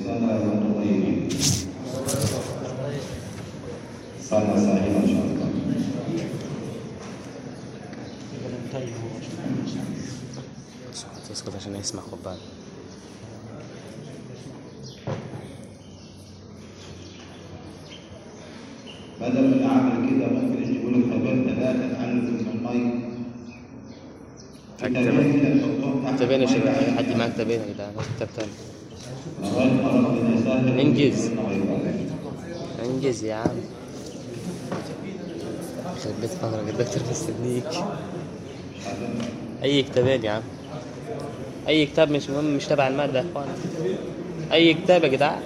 سنة وأنتم طيبين سنة سعيدة إن شاء الله تسكت عشان يسمع خد بالك بدل ما نعمل كده ممكن يجيبوا لك خبر ثلاثة تحلل من المية في تمارين كده نحطهم تحت كتابين يا المية شباب عشان حد معاه كتابين يا جدعان هات كتاب تاني لغاية ما ربنا يسهل انجز. ونعيد. انجز يا عم يخرب بيت فقرك الدكتور مستنيك اي كتابين يا عم اي كتاب مش مهم مش تبع الماده يا اخوان اي كتاب يا جدعان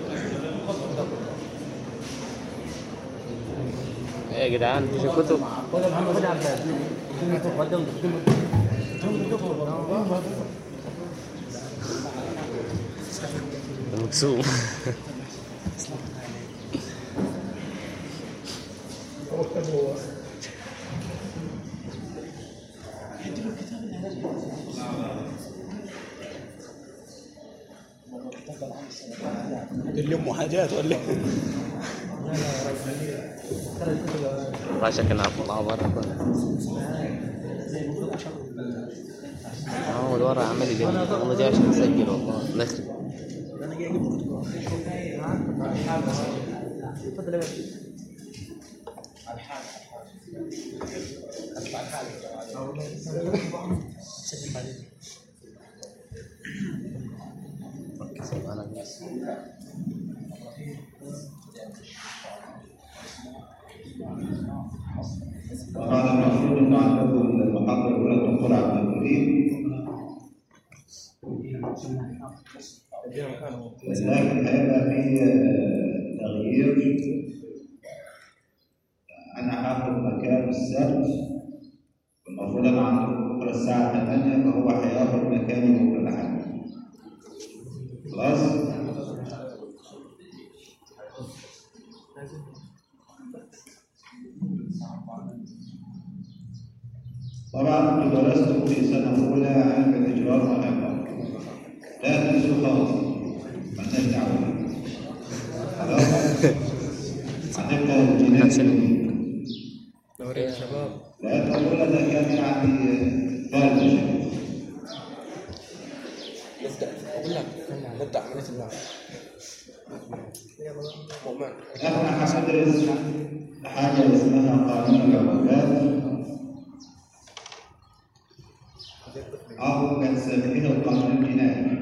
ايه يا جدعان مفيش كتب مكسوم اللي حاجات ولا راشا كان طلع برا هو الورا عمال يجيب والله جاي عشان نسجل والله نخرب سبحان الله وهذا المفروض انه عندكم المحاضرة الأولى الدكتور عبد الكريم لكن هيبقى في آه، تغيير أنا هاخد مكان السبت المفروض أنا عندكم بكرة الساعة 8 فهو هياخد مكاني بكرة لحد خلاص؟ طبعا انتوا درستوا في سنة أولى علم الإجرار والعقاب لا تنسوا خالص مالناش دعوة خلاص هنبدأ الجنان نوري يا شباب لأن أولى ده كان يعني ثالث شيء نبدا اقول لك نبدا عمليه النار مؤمن احنا هندرس حاجة اسمها قانون العقوبات أو بنسميه القانون الجنائي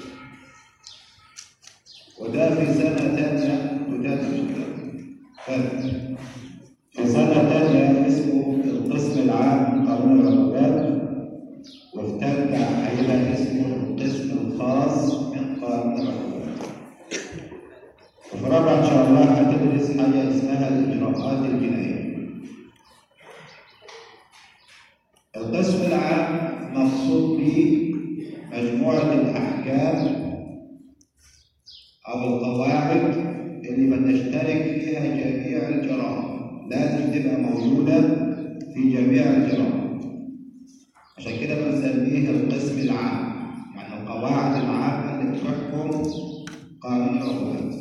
وده في سنة تانية تدرس فرق في سنة تانية اسمه القسم العام من قانون العقوبات وفي تالتة هيبقى اسمه القسم الخاص من قانون العقوبات وفي رابعة إن شاء الله هتدرس حاجة اسمها الإجراءات الجنائية. القسم العام مقصود به مجموعة الأحكام أو القواعد اللي بتشترك فيها جميع الجرائم، لازم تبقى موجودة في جميع الجرائم. عشان كده بنسميه القسم العام، يعني القواعد العامة اللي بتحكم قانون العقوبات.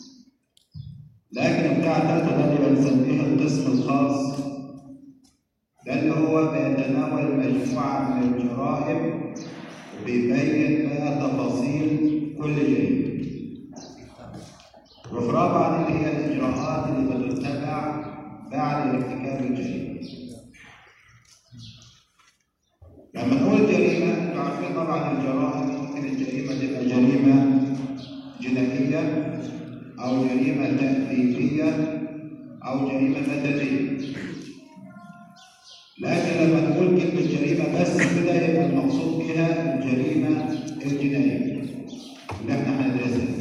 لكن بتاع الثالثة ده اللي بنسميه القسم الخاص ده اللي هو بيتناول مجموعة من الجرائم وبيبين بقى تفاصيل كل جريمة. وفي رابعة اللي هي الإجراءات اللي بتتبع بعد ارتكاب الجريمة. لما نقول جريمة انتوا عارفين طبعا الجرائم ممكن الجريمة تبقى جريمة جنائية أو جريمة تأديبية أو جريمة مدنية. لكن لما نقول كلمة جريمة بس كده يبقى المقصود بها الجريمة الجنائية اللي احنا هندرسها.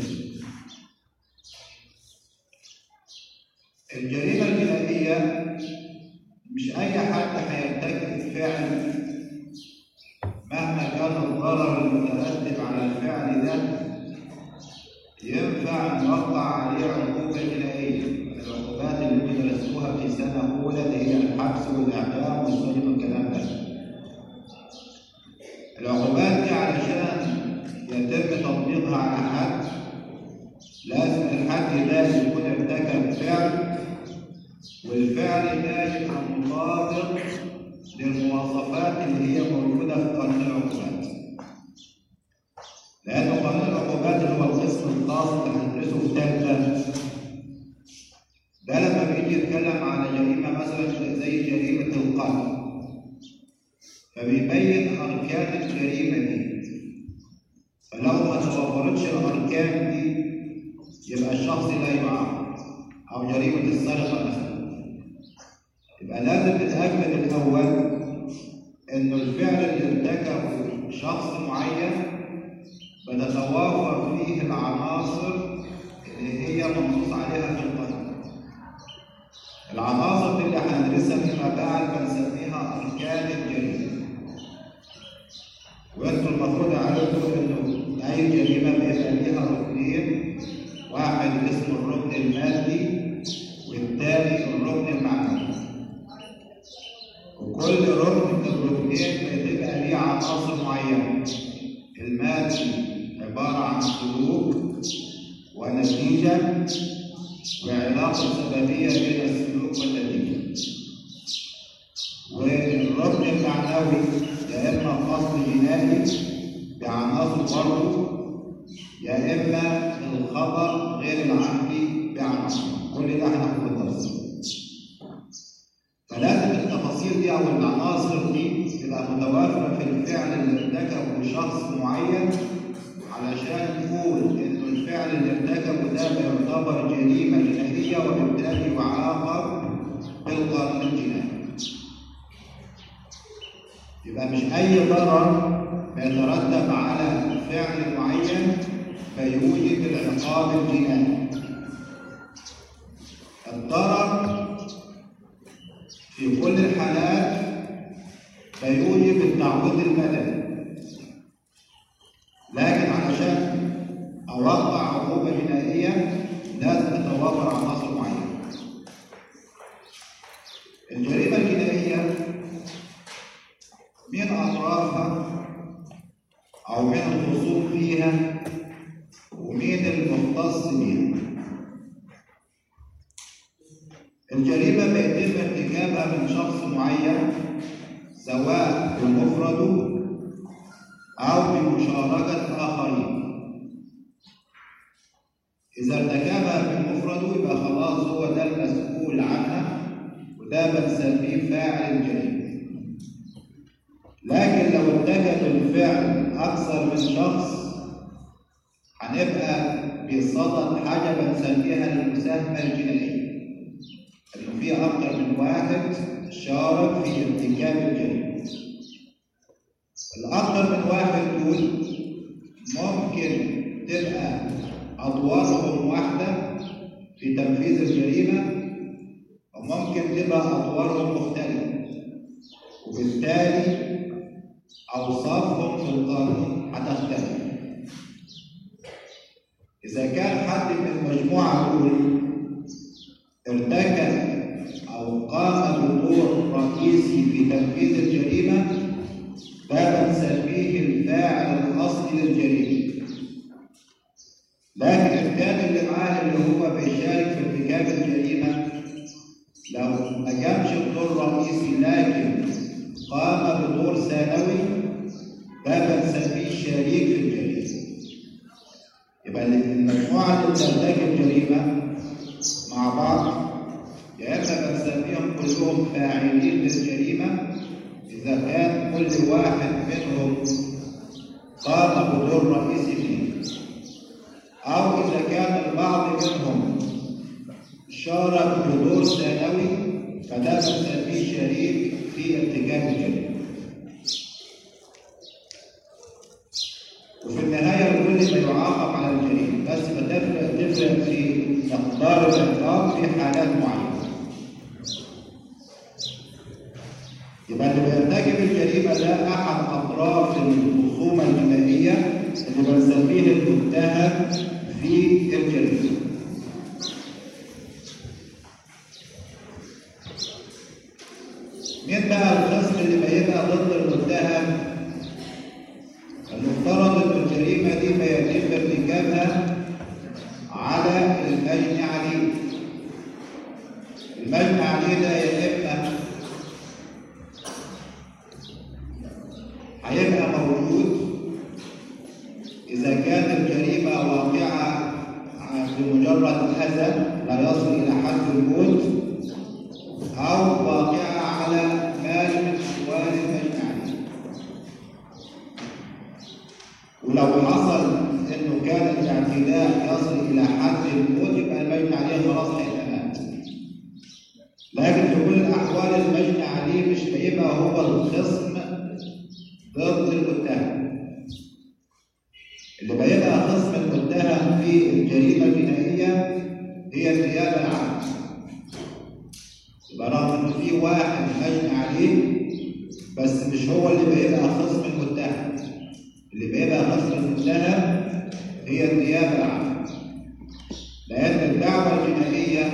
الجريمة الجنائية مش أي حد هيرتكب فعل مهما كان الضرر المترتب على الفعل ده ينفع نوقع عليه عقوبة جنائية العقوبات اللي انتوا درستوها في سنة أولى اللي هي الحبس والإعدام والسجن والكلام ده العقوبات دي علشان يتم تطبيقها على حد الفعل ناشئ أو مطابق للمواصفات اللي هي موجودة في قانون العقوبات لأن قانون العقوبات اللي هو القسم الخاص اللي هندرسه في ثالثة ده لما بيجي يتكلم على جريمة مثلا زي جريمة القتل فبيبين أركان الجريمة دي فلو ما توفرتش الأركان دي يبقى الشخص لا يعاقب أو جريمة السرقة مثلا يبقى لازم نتأكد الأول إنه الفعل اللي ارتكبه شخص معين بتتوافر فيه العناصر اللي هي منصوص عليها في القانون. العناصر دي اللي هندرسها فيما بعد بنسميها أركان الجريمة. وانتوا المفروض عرفتوا انه اي جريمه بيبقى ليها ركنين واحد اسمه الركن المادي والثاني الركن المعنوي وكل ركن من الركنين بتبقى ليه عناصر معينه المادي عباره عن سلوك ونتيجه وعلاقه سببيه بين السلوك والنتيجه والركن المعنوي يا اما فصل جنائي بعناصر برضه يا اما الخبر غير العمدي بعناصر كل ده هناخده بالتفصيل فلازم التفاصيل دي او العناصر دي تبقى متوافره في الفعل اللي ارتكبه شخص معين علشان نقول انه الفعل اللي ارتكبه ده بيعتبر جريمه جنائيه وبالتالي يعاقب بالقانون الجنائي يبقى مش أي ضرر بيترتب على فعل معين فيوجب العقاب الجنائي. الضرر في كل الحالات فيوجب التعويض المدني. لكن علشان أوقع عقوبة جنائية لازم تتوفر عناصر معينة. الجريمة الجنائية من أطرافها أو من الخصوم فيها ومين المختص بها الجريمة بيتم ارتكابها من شخص معين سواء بمفرده أو بمشاركة آخرين إذا ارتكبها بمفرده يبقى خلاص هو ده المسؤول عنها وده بنسميه فاعل الجريمة لكن لو ارتكب الفعل أكثر من شخص هنبقى بصدد حاجة بنسميها المساهمة الجنائية إنه في أكثر من واحد شارك في ارتكاب الجريمة الأكثر من واحد دول ممكن تبقى أدوارهم واحدة في تنفيذ الجريمة وممكن تبقى أدوارهم مختلفة وبالتالي أوصافهم في القانون هتختلف. إذا كان حد من المجموعة دول ارتكب أو قام بدور رئيسي في تنفيذ الجريمة ده بنسميه الفاعل الأصلي للجريمة. لكن الثاني اللي معاه اللي هو بيشارك في ارتكاب الجريمة لو ما قامش بدور رئيسي لكن قام بدور ثانوي ده بنسميه شريك في الجريمه يبقى المجموعه اللي بترتكب جريمه مع بعض يا اما بنسميهم كلهم فاعلين للجريمه اذا كان كل واحد منهم قام بدور رئيسي فيه او اذا كان البعض منهم شارك بدور ثانوي فده بنسميه شريك في ارتكاب الجريمه وفي النهاية الكل ما يعاقب على الجريمة بس بتفرق تفرق في مقدار العقاب في حالات معينة. يبقى اللي بيرتكب الجريمة ده أحد أطراف الخصومة الجنائية اللي بنسميه المتهم في الجريمة. مين بقى الخصم اللي بيبقى ضد المتهم المفترض ان الجريمه دي بيتم ارتكابها على المجني عليه المجني عليه ده الجريمة واقعة بمجرد أذى لا يصل إلى حد الموت أو واقعة على مال من أموال المجني ولو حصل إنه كان الاعتداء يصل إلى حد الموت يبقى المجني عليه خلاص هيتمات لكن في كل الأحوال المجني عليه مش هيبقى هو الخصم ضد المتهم اللي بيبقى خصم المتهم في الجريمة الجنائية هي النيابة العامة يبقى رغم إنه في واحد مجني عليه بس مش هو اللي بيبقى خصم المتهم اللي بيبقى خصم المتهم هي النيابة العامة لأن الدعوة الجنائية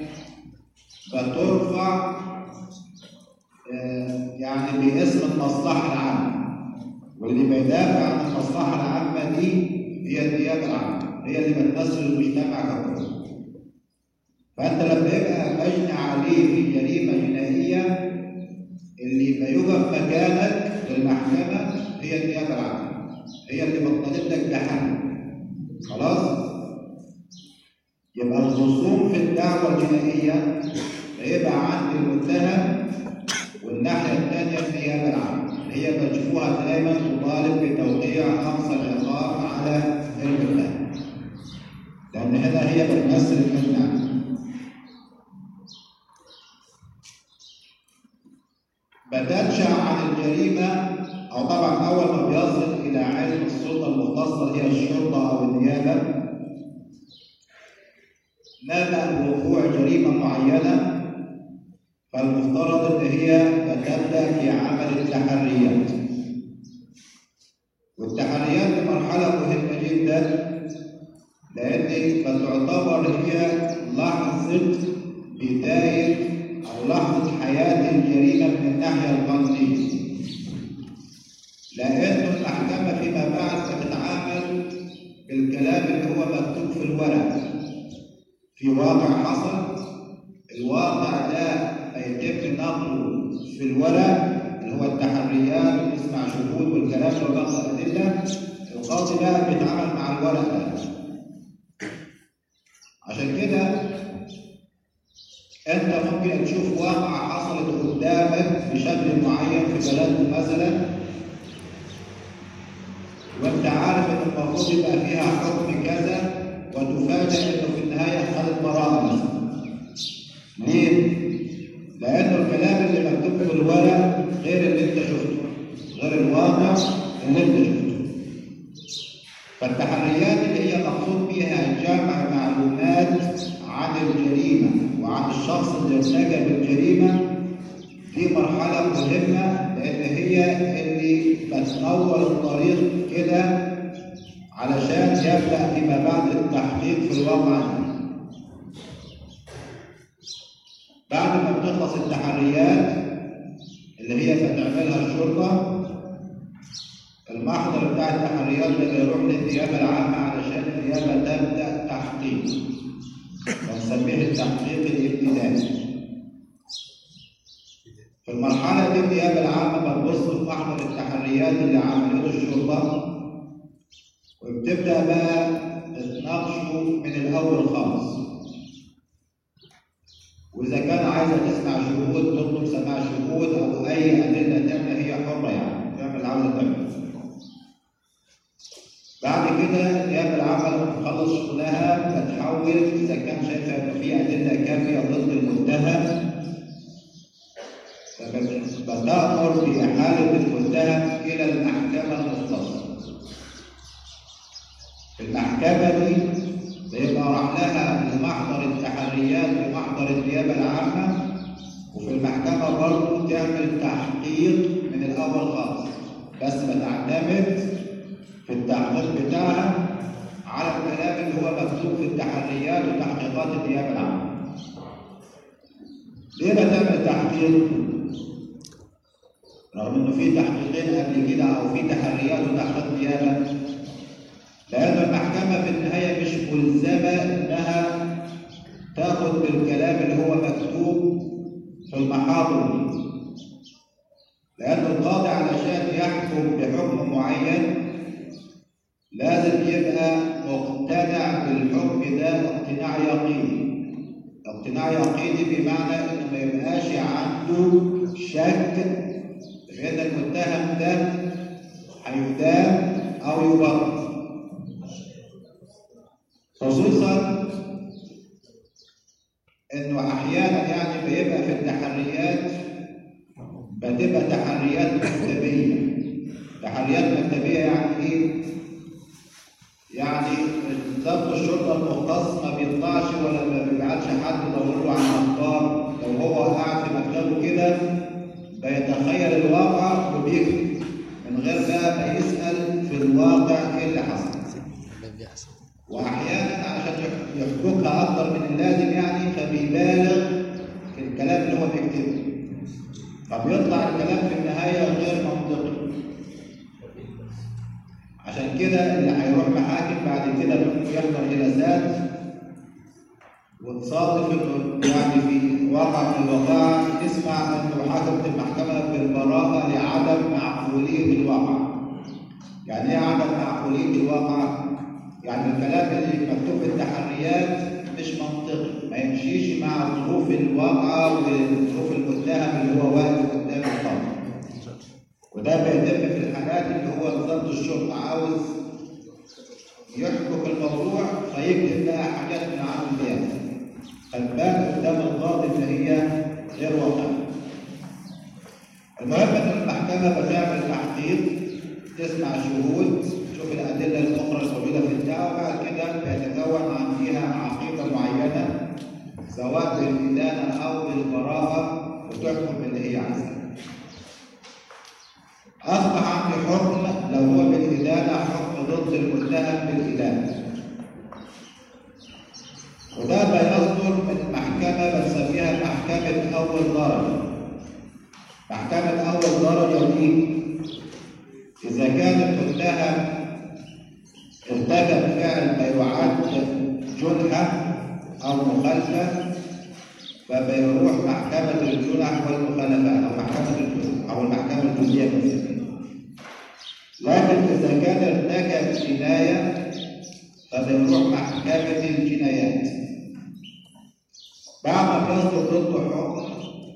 بترفع آه، يعني باسم المصلحة العامة واللي بيدافع عن المصلحة العامة دي هي النيابة العامة هي اللي بتمثل المجتمع ككل فأنت لما يبقى مجني عليه في جريمة جنائية اللي بيقف مكانك في المحكمة هي النيابة العامة هي اللي بتطالب لك بحل خلاص؟ يبقى الخصوم في الدعوة الجنائية هيبقى عند المتهم والناحية الثانية النيابة العامة هي بتشوفوها دايما تطالب بتوقيع أقصى العقاب على المتهم لأن هنا هي بتمثل المجنى بتنشأ عن الجريمة أو طبعا أول ما بيصل إلى علم السلطة المختصة هي الشرطة أو النيابة نبأ بوقوع جريمة معينة فالمفترض ان هي بتبدا في عمل التحريات والتحريات دي مرحله مهمه جدا لان بتعتبر هي لحظه بدايه او لحظه حياه الجريمه من الناحيه القانونيه لان المحكمه فيما بعد بتتعامل بالكلام اللي هو مكتوب في الورق في واقع حصل الواقع ده هيتم نقله في الورق اللي هو التحريات ونسمع شهود والكلام ده ونقل الادله القاضي بقى بيتعامل مع الورق ده عشان كده انت ممكن تشوف واقعه حصلت قدامك بشكل معين في بلد مثلا وانت عارف ان المفروض يبقى فيها حكم كذا وتفاجئ انه في النهايه خدت براءه مثلا ليه؟ لأنه الكلام اللي مكتوب في الورق غير اللي أنت شفته، غير الواقع اللي أنت شفته. فالتحريات اللي هي مقصود بها جمع معلومات عن الجريمة وعن الشخص اللي ارتكب الجريمة دي مرحلة مهمة لأن هي اللي بتنور الطريق كده علشان يبدأ فيما بعد التحقيق في الواقع ده. بعد ما بتخلص التحريات اللي هي بتعملها الشرطة المحضر بتاع التحريات ده بيروح للنيابة العامة علشان النيابة تبدأ تحقيق بنسميه التحقيق الابتدائي في المرحلة دي النيابة العامة بتبص في محضر التحريات اللي عملته الشرطة وبتبدأ بقى تتناقشوا من الأول خالص وإذا كان عايزة تسمع شهود تطلب سماع شهود أو أي أدلة تانية هي حرة يعني تعمل اللي عاوزة تعمله. بعد كده النيابة العامة لما تخلص شغلها بتحول إذا كان شايفة إن في أدلة كافية ضد المتهم بتأمر بإحالة المتهم إلى المحكمة المختصة. في المحكمة دي بيبقى راح لها لمحضر التحريات ومحضر النيابة العامة وفي المحكمة برضه تعمل تحقيق من الأول خالص بس بتعتمد في التحقيق بتاعها على الكلام اللي هو مكتوب في التحريات وتحقيقات النيابة العامة. ليه بتعمل تحقيق؟ رغم إنه في تحقيقين قبل كده أو في تحريات وتحقيق نيابة لأن المحكمة في النهاية مش ملزمة إنها تاخد بالكلام اللي هو مكتوب في المحاضر دي. لأن القاضي علشان يحكم بحكم معين لازم يبقى مقتنع بالحكم ده اقتناع يقيني اقتناع يقيني بمعنى انه ما يبقاش عنده شك في ان المتهم ده هيدان او يبرر خصوصا انه احيانا يعني بيبقى في التحريات بتبقى تحريات مكتبيه تحريات مكتبيه يعني ايه؟ يعني ضبط الشرطه المختص ما بيطلعش ولا ما بيبعتش حد يدور له عن اخبار لو هو قاعد في مكتبه كده بيتخيل الواقع وبيكتب من غير بقى ما يسال في الواقع ايه اللي حصل واحيانا عشان يحبكها اكتر من اللازم يعني فبيبالغ في الكلام اللي هو بيكتبه فبيطلع الكلام في النهايه غير منطقي عشان كده اللي هيروح محاكم بعد كده ممكن يحضر جلسات وتصادف انه يعني في واقع من الوقائع تسمع انه حكمت المحكمه بالبراءه لعدم معقوليه الواقع. يعني ايه عدم معقوليه الواقع؟ يعني الكلام اللي مكتوب في التحريات مش منطقي، ما يمشيش مع ظروف الواقعه وظروف المتهم اللي هو واقف قدام القاضي. وده بيتم في الحالات اللي هو ضبط الشرطه عاوز يحكم الموضوع فيكتب بقى حاجات من عنده زياده. فالباب قدام القاضي اللي هي غير واقعيه. المهم ان المحكمه بتعمل تحقيق تسمع شهود تشوف الادله الاخرى الموجوده في الدعوه وبعد كده بيتكون عن فيها عقيده معينه سواء بالادانه او بالبراءه وتحكم باللي هي عايزاه. اصبح عندي حكم لو هو بالادانه حكم ضد المتهم بالادانه. وده بيصدر من محكمة بنسميها محكمة أول درجة. محكمة أول درجة دي إذا كان المتهم ارتكب فعل ما يعد جنحة أو مخالفة فبيروح محكمة الجنح والمخالفات أو محكمة الجنح أو المحكمة الجزئية بنسميها. لكن إذا كان ارتكب جناية فبنروح محكمة الجنايات بعد ما بيصدر ضده حكم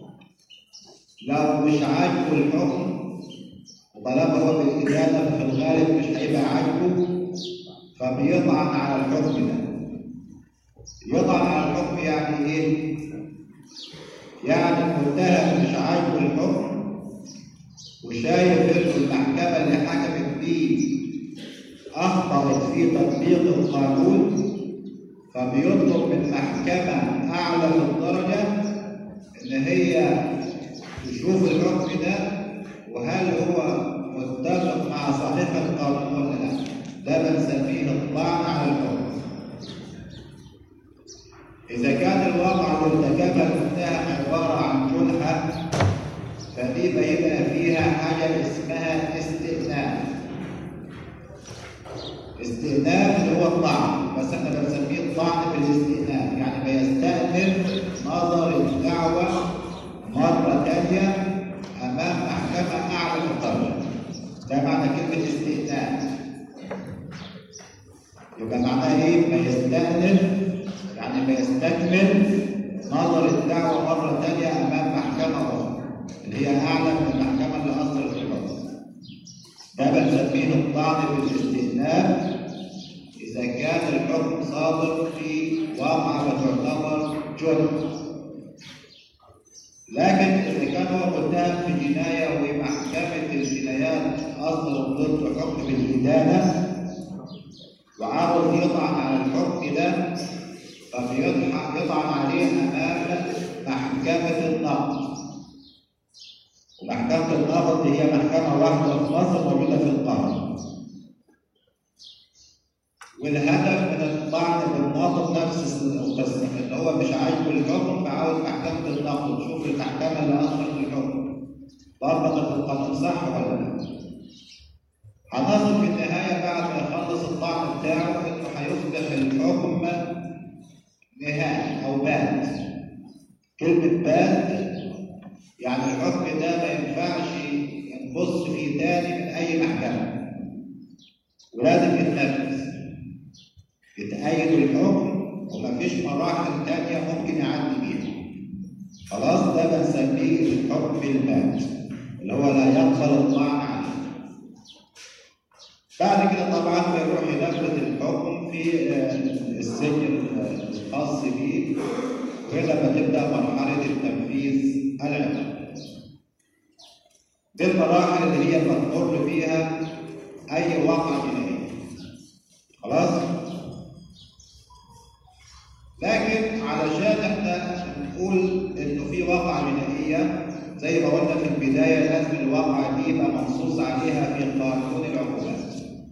لو مش عاجبه الحكم وطالما هو بالإدانة في الغالب مش هيبقى عاجبه فبيطعن على الحكم ده يطعن على الحكم يعني ايه؟ يعني المتهم مش عاجبه الحكم وشايف ان المحكمة اللي حكمت بيه أخطأت في تطبيق القانون فبيطلب من محكمة أعلى في الدرجة إن هي تشوف الحكم ده وهل هو متفق مع صحيح القانون ولا لا. ده بنسميه الطعن على الحكم. إذا كان الواقع اللي ارتكبها المتهم عبارة عن جنحة فدي بيبقى فيها حاجة اسمها استئناف. استئناف اللي هو الطعن بس احنا بنسميه الطعن بالاستئناف يعني بيستأنف نظر الدعوة مرة تانية أمام محكمة أعلى من الدرجة ده معنى كلمة استئناف يبقى معناها إيه؟ بيستأنف يعني بيستكمل نظر الدعوة مرة تانية أمام محكمة أخرى اللي هي أعلى من المحكمة اللي أصدرت الحكم ده بنسميه الطعن بالاستئناف إذا كان الحكم صادر في واقعة تعتبر جرم لكن إذا كان هو متهم في جناية ومحكمة الجنايات أصدرت ضد حكم بالإدانة وعاوز يطعن على الحكم ده فبيطعن عليه أمام محكمة النقد ومحكمة النقد هي محكمة واحدة في مصر موجودة في القاهرة والهدف من الطعن بالنقد نفس القصه ان هو مش عاجبه الحكم فعاوز محكمه النقد تشوف المحكمه اللي اصدرت الحكم طبقت القانون صح ولا لا؟ هنصل في النهايه بعد ما يخلص الطعن بتاعه انه هيصبح الحكم نهائي او بات كلمه بات يعني الحكم ده ما ينفعش نبص فيه تاني من اي محكمه ولازم يتنفذ يتأيد الحكم ومفيش مراحل تانية ممكن يعدي بيها خلاص ده بنسميه الحكم البات اللي هو لا يقبل الطعن عليه بعد كده طبعا بيروح ينفذ الحكم في آه، السجن الخاص به وهنا بتبدا مرحله التنفيذ العملي دي المراحل اللي هي بتمر فيها اي واقعه جنائيه خلاص لكن علشان احنا نقول انه في واقعه جنائيه زي ما قلنا في البدايه لازم الواقعه دي يبقى منصوص عليها في قانون العقوبات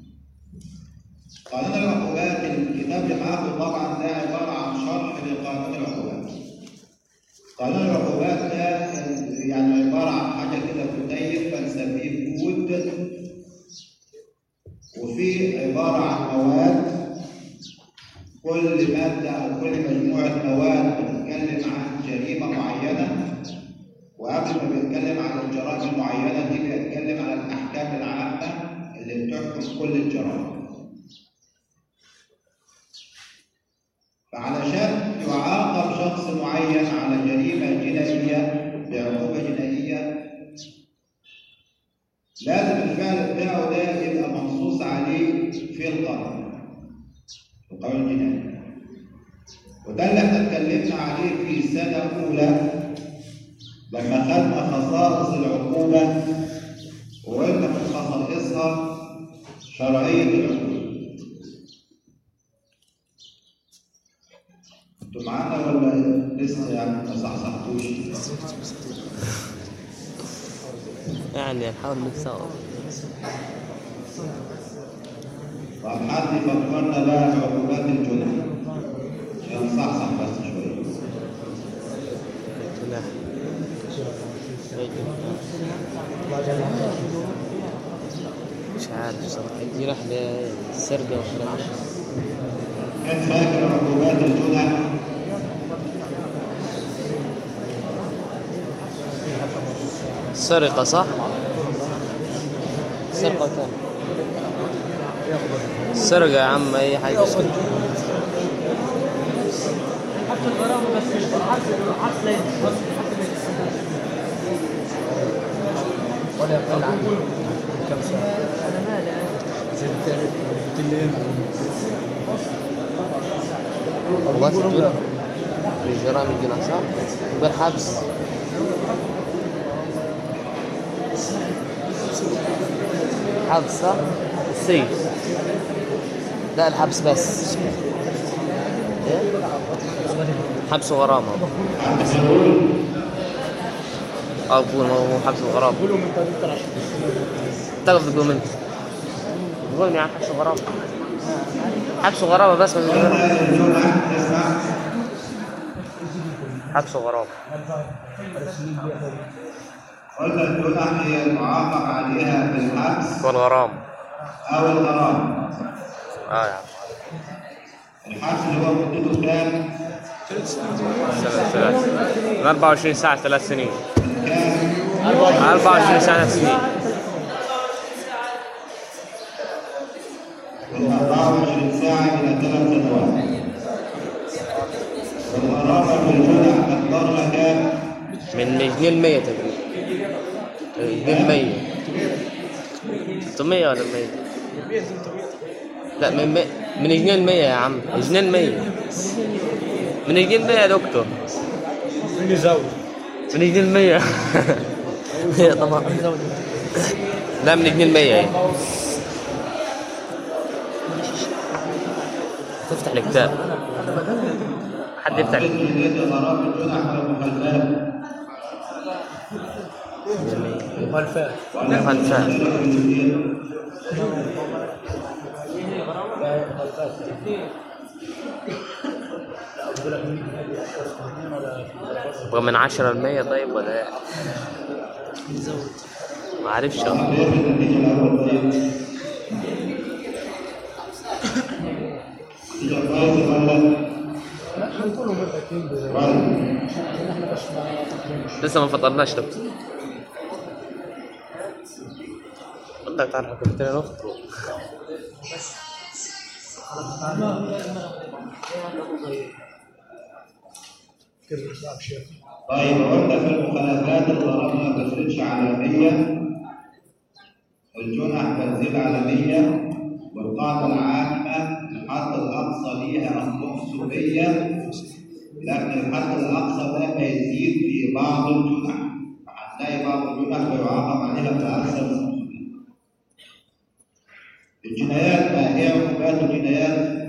قانون العقوبات الكتاب اللي معاكم طبعا ده عباره عن شرح لقانون العقوبات قانون العقوبات ده يعني عباره عن حاجه كده كتيب بنسميه كود وفي عباره عن مواد كل ماده او كل مجموعه مواد بتتكلم عن جريمه معينه وقبل ما بيتكلم عن الجرائم المعينه دي بيتكلم عن الاحكام العامه اللي بتحكم كل الجرائم فعلشان يعاقب شخص معين على جريمة جنائية بعقوبة جنائية لازم الفعل بتاعه ده يبقى منصوص عليه في القانون في القانون الجنائي وده اللي احنا اتكلمنا عليه في سنة أولى لما خدنا خصائص العقوبة وقلنا من خصائصها شرعية العقوبة انتوا معانا ولا لسه يعني ما صحصحتوش؟ يعني نحاول نتساوى طب حد يفكرنا بقى بعقوبات الجنح عشان نصحصح بس شويه جناح مش عارف صراحة الجناح ده السرقة والكلام ده. كان فاكر عقوبات الجنح السرقة صح؟ السرقة كان السرقة يا عم أي حاجة حتى الغرامه بس الحبس الحبس لا يدخل. ولا يقل عن كم ساعة انا مالي زي الثالث بالليل عقوبات الجناح جرائم الجناح صح؟ بالحبس حبس صح؟ السيف لا الحبس بس إيه؟ حبس وغرامة أقول ما هو حبس وغرامة قولوا من طريق العشر تقف تقول انت قول يعني حبس وغرامة حبس وغرامة بس من غير قلنا الجنح تسمع حبس وغرامة قلنا الجنح هي المعاقب عليها بالحبس والغرامة او الغرامه اه يا عم الحبس اللي هو مدته كام؟ سنة ثلاث من 24 ساعة ثلاث سنين كام؟ 24 ساعة ثلاث سنين من 24 ساعه الى ثلاث سنوات والغرامه في الجنح مقدارها كام؟ من جنيه المية تقريبا جنيه المية 600 ولا 100 لا من مي... من جنيه المية يا عم جنيه المية من جنيه المية يا دكتور اللي زود من جنيه المية هي طبعا لا من جنيه المية يعني تفتح الكتاب حد يفتح الكتاب بالنسبه لغرامه الجنح والمخالفات مخالفات مخالفات يبقى من 10 المية طيب ولا ايه؟ ما اعرفش كيف النتيجه الاول طيب؟ نتيجه كويسه ولا؟ لا هنكونوا متأكدين بذلك ولا؟ احنا بس ما تقدمش لسه ما فطرناش دكتور بدك تعرف قلت لي نفطر كيف يطلع شيخ طيب قلنا في المخالفات الغرامة ما بتزيدش على 100 الجنح بتزيد على 100 والقاعدة العامة الحد الأقصى ليها 500 لكن الحد الأقصى ده بيزيد في بعض الجنح هتلاقي بعض الجنح بيعاقب عليها بأكثر من 500 الجنايات ما هي عقوبات الجنايات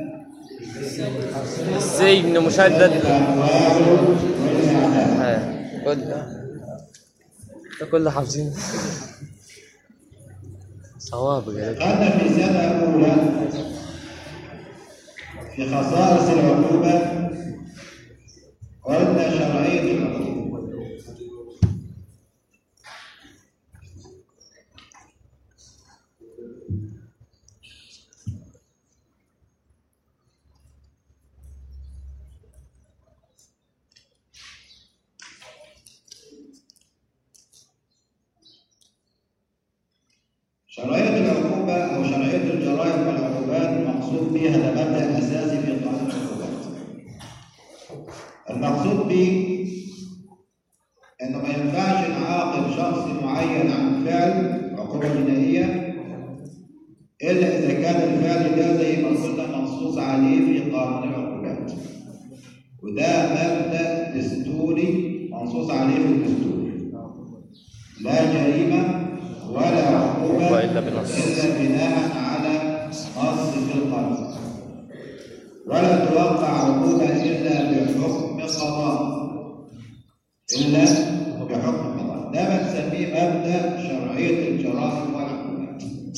السجن مشدد الأموال والإعدام ها، كل ده كله حافظين صواب يا رجل. خدنا في سنة أولى في خصائص العقوبة قلنا شرعية العقوبة شرعية العقوبة أو شرعية الجرائم والعقوبات مقصود بها ده مبدأ أساسي في قانون العقوبات. المقصود به إنه ما ينفعش نعاقب شخص معين عن فعل عقوبة جنائية إلا إذا كان الفعل ده زي ما قلنا منصوص عليه في قانون العقوبات. وده مبدأ دستوري منصوص عليه في الدستور. لا جريمة ولا عقوبة عقوبة إلا بنص. إلا بناء على نص في القانون ولا توقع عقوبة إلا بحكم قضاء إلا بحكم قضاء ده بنسميه مبدأ شرعية الجرائم والعقوبات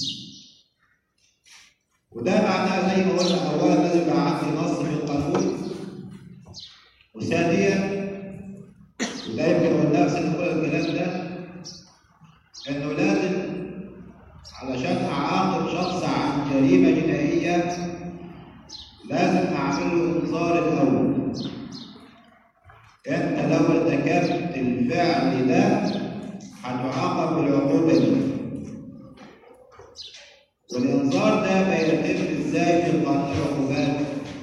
وده معناه زي ما قلنا أولا لازم يبقى عندي نص في القانون وثانيا وده يمكن قلناه في سنة أولى الكلام ده انه لازم علشان اعاقب شخص عن جريمه جنائيه لازم اعمل له انذار الاول انت لو ارتكبت الفعل ده هتعاقب بالعقوبه دي والانذار ده بيتم ازاي في قانون العقوبات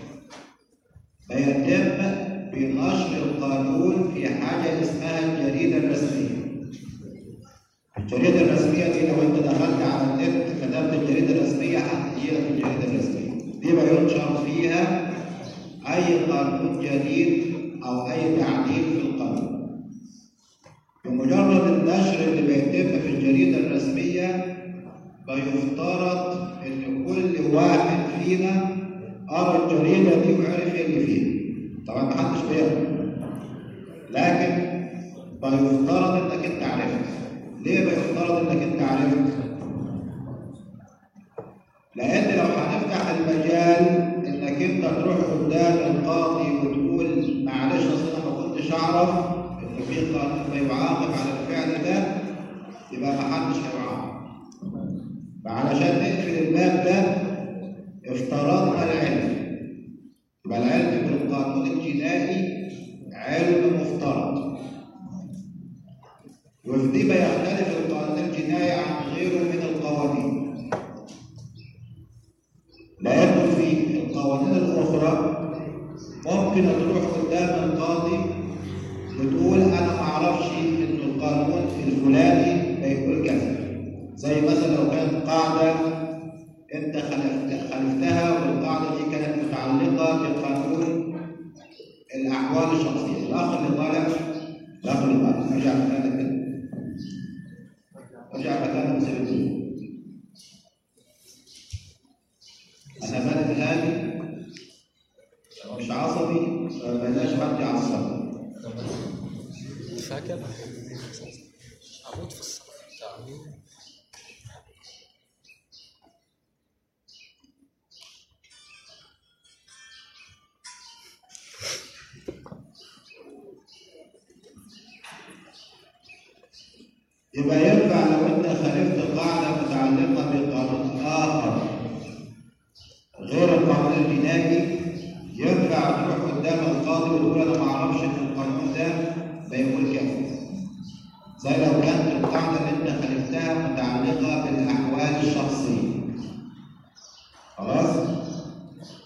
بيتم بنشر القانون في حاجه اسمها الجريده الرسميه الجريدة الرسمية دي لو انت دخلت على النت كتبت الجريدة الرسمية هتجيلك الجريدة الرسمية دي بينشر فيها أي قانون جديد أو أي تعديل في القانون بمجرد النشر اللي بيتم في الجريدة الرسمية بيفترض إن كل واحد فينا قرأ الجريدة دي وعرف إيه اللي فيها طبعا محدش بيقرأ لكن بيفترض إنك أنت عرفت ليه بيفترض انك انت عرفت؟ لان لو هنفتح المجال انك انت تروح قدام القاضي وتقول معلش اصل انا ما كنتش اعرف ان في قانون بيعاقب على الفعل ده يبقى ما حدش هيعاقب. فعلشان نقفل الباب ده افترضنا العلم. يبقى العلم بالقانون الجنائي علم مفترض. وفي دي بيختلف القانون الجنائي عن غيره من القوانين لأنه في القوانين الأخرى ممكن تروح قدام القاضي وتقول أنا ما أعرفش إن القانون الفلاني بيقول كذا زي مثلا لو كانت قاعدة أنت خلفت خلفتها والقاعدة دي كانت متعلقة بقانون الأحوال الشخصية الأخ اللي طالع الأخ اللي طالع رجع مكانك كده رجع مكانه وسيب الدنيا أنا بلد هادي مش عصبي فبلاش حد يعصبني فاكر اموت في الصف يبقى ينفع لو انت خالفت قاعده متعلقه بقانون اخر غير القانون الجنائي ينفع تروح قدام القاضي وتقول انا ما اعرفش ان القانون ده بيقول كذا زي لو كانت القاعده اللي انت خالفتها متعلقه بالاحوال الشخصيه خلاص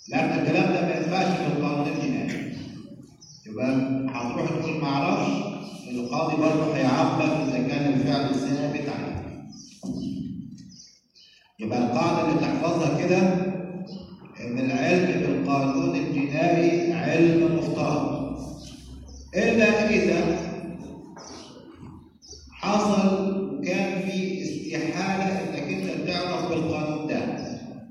لأن الكلام ده ما ينفعش في القانون الجنائي يبقى هتروح تقول ما اعرفش القاضي برضه هيعبر اذا كان الفعل ثابت عليه يبقى القاعده اللي تحفظها كده ان العلم بالقانون الجنائي علم مفترض الا اذا حصل وكان في استحاله انك انت تعرف بالقانون ده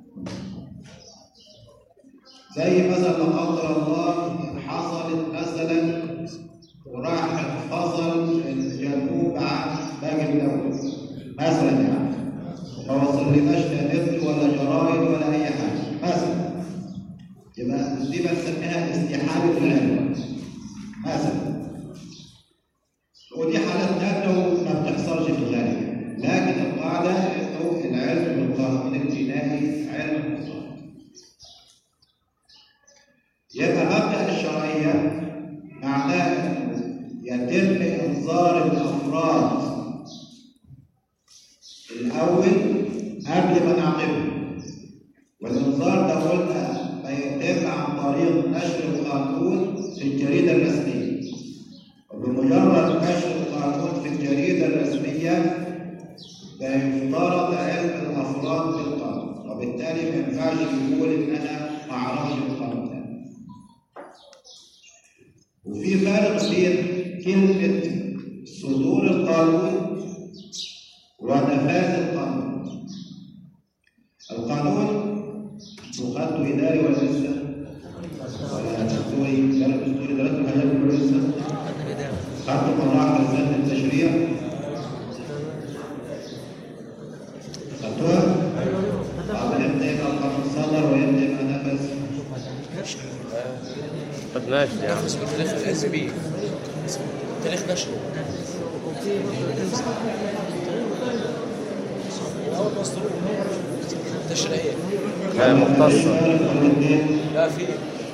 زي مثلا لا قدر الله حصلت مثلا وراح انفصل الجنوب عن باقي الدولة مثلا يعني ما وصلناش لا نت ولا جرايد ولا اي حاجه مثلا يبقى دي بنسميها استحاله العلم مثلا ودي حالات نادرة ما بتحصلش في الغالب لكن القاعدة انه العلم بالقانون الجنائي علم مفترض يبقى مبدأ الشرعية معناه انه يتم انذار الافراد الاول قبل ما نعاقبهم والانذار ده قلنا بيتم عن طريق نشر القانون في الجريدة الرسمية وبمجرد نشر القانون في الجريدة الرسمية بيفترض علم الافراد بالقانون وبالتالي ما ينفعش يقول ان انا ما اعرفش القانون ده وفي فرق بين كلمة صدور القانون ونفاذ القانون القانون تخطوا إداري ولا لسه؟ ولا دستوري؟ لا دستوري درست الحاجات دي ولا لسه؟ خدتوا قواعد لجنة التشريع؟ خدتوها؟ طب امتى يبقى القانون صدر وامتى يبقى نفذ؟ طب ماشي يا عم اسمه تاريخ الحزبي تاريخ نشره أول ما أصدروه تشريعية آه، مختصر لا في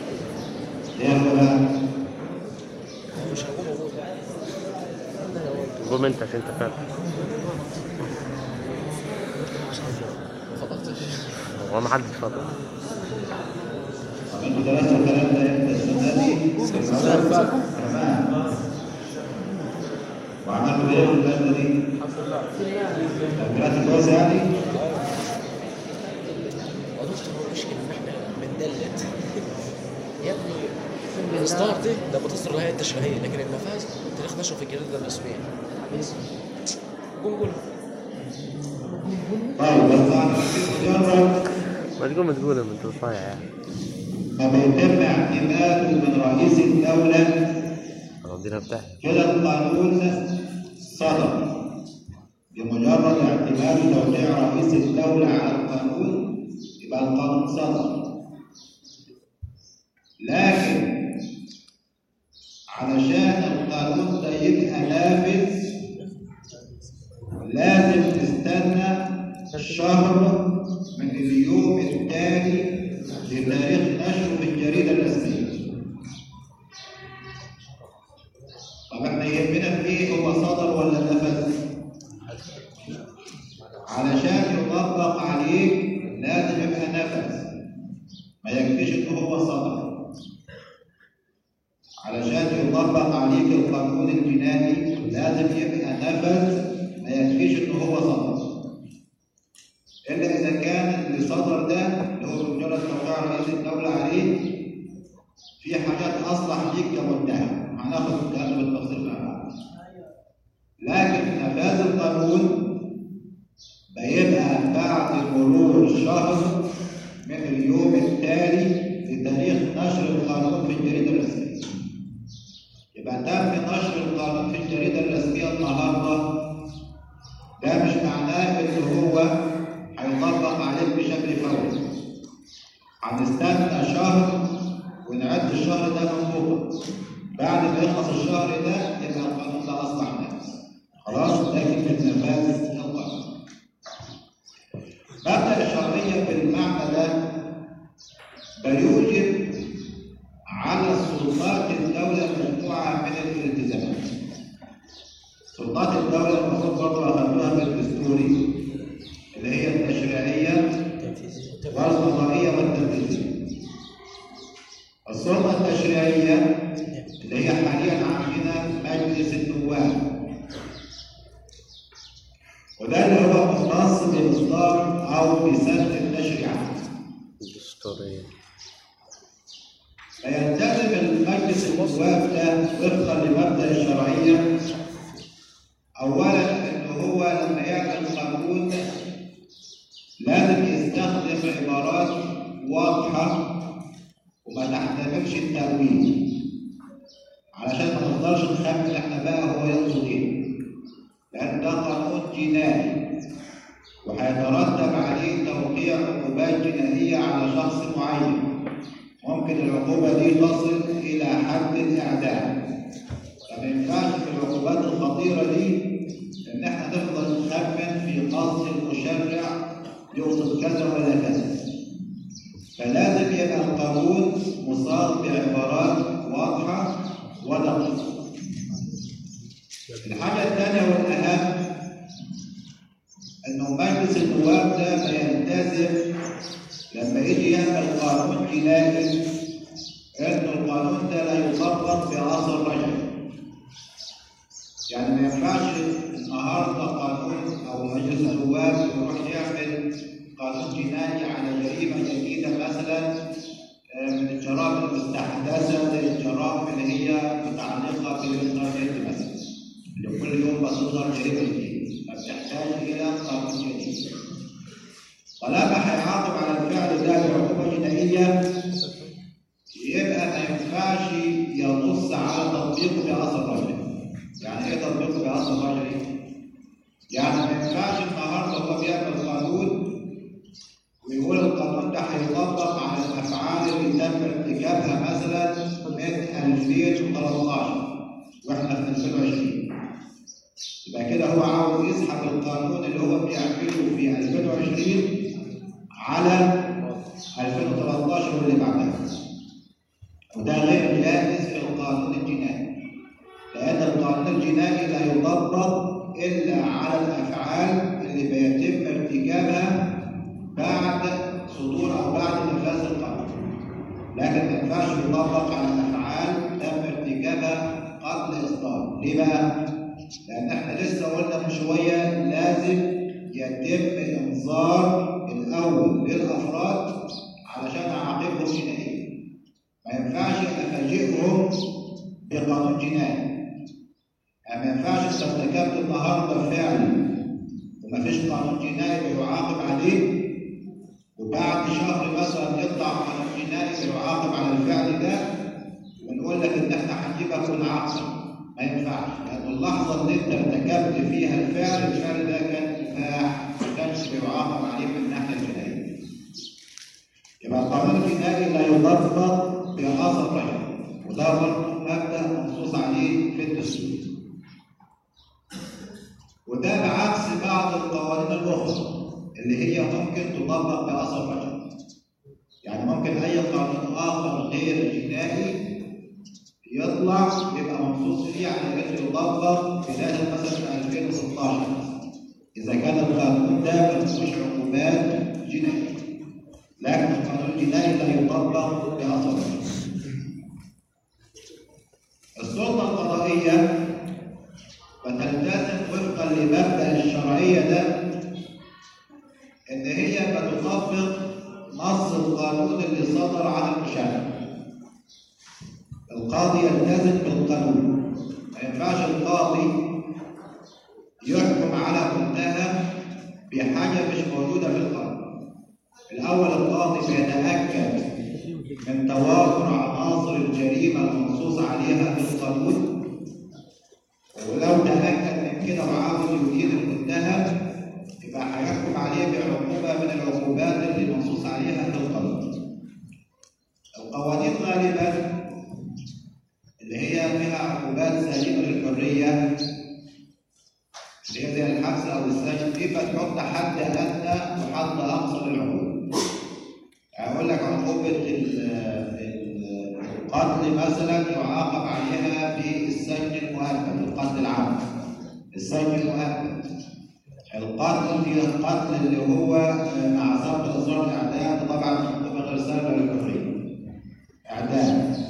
مش هكون موجود قوم انت عشان انت فاهم ما فضلتش هو ما حدش فاضي انتوا درستوا الكلام ده امتى السنه دي؟ تمام وعملتوا ايه في الماده دي؟ طب طلعت كويس يعني؟ ودكتور هو المشكلة إن إحنا بندلت يا ابني الإصدار ده ده بتصدر الهيئة التشريعية لكن النفاذ تاريخ نشره في الجريدة الرسمية قول قول طيب بس انا مجرد ما تقوم تقول ما انت صايع يعني ما بيتم اعتماده من رئيس الدوله ربنا بتاعي كده القانون صدر بمجرد اعتماد توقيع رئيس الدولة على القانون يبقى القانون صدر لكن علشان القانون ده يبقى نافذ لازم تستنى شهر من اليوم التالي لتاريخ نشره في الجريدة الرسمية طب احنا يهمنا في ايه هو صدر ولا نفذ؟ علشان يطبق عليك لازم يبقى نفذ ما يكفيش ان هو صدر علشان يطبق عليك القانون الجنائي لازم يبقى نفذ ما يكفيش ان هو صدر الا اذا كان اللي صدر ده اللي هو بمجرد توقيع رئيس الدوله عليه في حاجات اصلح ليك كمتهم هناخد الكلام ده بالتفصيل مع بعض لكن نفاذ القانون بيبقى بعد مرور شهر من اليوم التالي لتاريخ نشر القانون في الجريده الرسميه يبقى تم نشر القانون في الجريده الرسميه النهارده ده مش معناه ان هو هيطبق عليك بشكل فوري هنستنى شهر ونعد الشهر ده من بكره بعد ما يخلص الشهر ده يبقى القانون ده اصبح نافذ خلاص ده كلمه نفاذ القانون مبدا الشرعيه بالمعنى ده بيوجب على سلطات الدوله مجموعه من الالتزامات سلطات الدوله المفروض برضه اخذوها بالدستوري اللي هي التشريعيه والقضائيه والتنفيذيه السلطة التشريعية اللي هي حاليا عندنا مجلس النواب وده اللي هو مختص بإصدار أو بسن التشريعات الدستورية فيلتزم المجلس النواب ده وفقا لمبدأ الشرعية أولا إن هو لما يعمل قانون لازم يستخدم عبارات واضحة وما تحتملش التأويل علشان ما نفضلش نخمن احنا بقى هو يقصد ايه لأن ده قانون جنائي وهيترتب عليه توقيع عقوبات جنائية على شخص معين ممكن العقوبة دي تصل إلى حد الإعدام فما ينفعش في العقوبات الخطيرة دي إن إحنا نفضل نخمن في قصد المشرع يقصد كذا ولا كذا فلازم يبقى القانون مصاب بعبارات واضحة ودقيقة الحاجة الثانية والأهم إنه مجلس النواب ده بيلتزم لما يجي يعمل قانون جنائي إنه القانون ده لا يطبق بأثر رجعي يعني ما ينفعش النهارده قانون او مجلس النواب يروح يعمل قانون جنائي على جريمه جديده مثلا آه، من الجرائم المستحدثه زي الجرائم اللي هي متعلقه بالانترنت مثلا اللي كل يوم بتصدر جريمه جديده فبتحتاج الى قانون جديد طالما هيعاقب على الفعل ده بعقوبه جنائيه يبقى ما ينفعش ينص على تطبيقه بأثر رجعي. يعني ايه تطبيقه بأثر رجعي؟ يعني ما ينفعش النهارده هو بيعمل قانون ويقول القانون ده هيطبق على الأفعال اللي تم ارتكابها مثلا من 2013 واحنا في 2020 يبقى كده هو عاوز يسحب القانون اللي هو بيعمله في 2020 على 2013 واللي بعدها وده غير جائز في القانون الجنائي لأن القانون الجنائي لا يطبق إلا على الأفعال اللي بيتم ارتكابها بعد صدور أو بعد نفاذ القانون لكن ما ينفعش يطبق على الأفعال تم ارتكابها قبل إصدار ليه بقى؟ لأن احنا لسه قلنا من شوية لازم يتم إنذار الأول للأفراد علشان أعاقبهم جنائيا ما ينفعش افاجئهم بقانون جنائي يعني ما ينفعش انت ارتكبت النهارده فعل ومفيش قانون جنائي بيعاقب عليه وبعد شهر مثلا يطلع قانون جنائي بيعاقب على الفعل ده ونقول لك ان احنا هنجيبك ونعاقبك ما ينفعش لان اللحظه اللي انت ارتكبت فيها الفعل الفعل ده كان اباح ما كانش بيعاقب عليه من الناحيه الجنائيه يبقى القانون الجنائي لا يطبق بأثر رجعي وده برضه مبدأ منصوص عليه في الدستور وده بعكس بعض القوانين الأخرى اللي هي ممكن تطبق بأثر رجعي يعني ممكن أي قانون آخر غير جنائي يطلع يبقى منصوص فيه على انه يطبق بداية مثلا في 2016 إذا كان القانون ده ما فيهوش عقوبات جنائية لكن القانون الجنائي لا يطبق بأثر السلطة القضائية فتلتزم وفقا لمبدأ الشرعية ده إن هي بتطبق نص القانون اللي صدر عن المشرع. القاضي يلتزم بالقانون ما ينفعش القاضي يحكم على متهم بحاجة مش موجودة في القانون. الأول القاضي بيتأكد من توافر عناصر الجريمة المنصوص عليها في القانون ولو تأكد من كده وعاوز يدين المتهم يبقى هيحكم عليه بعقوبة من العقوبات اللي منصوص عليها في القانون. القوانين غالبا اللي هي فيها عقوبات سليمة للحرية اللي هي زي الحبس أو السجن دي بتحط حد أدنى وحد أقصى للعقوبة. أقول لك عقوبة ال- ال- القتل مثلا يعاقب عليها بالسجن المؤبد القتل العام السجن المؤبد القتل في القتل اللي هو مع ضبط اصرار الاعدام طبعا عقوبه غير سهله للحريه اعدام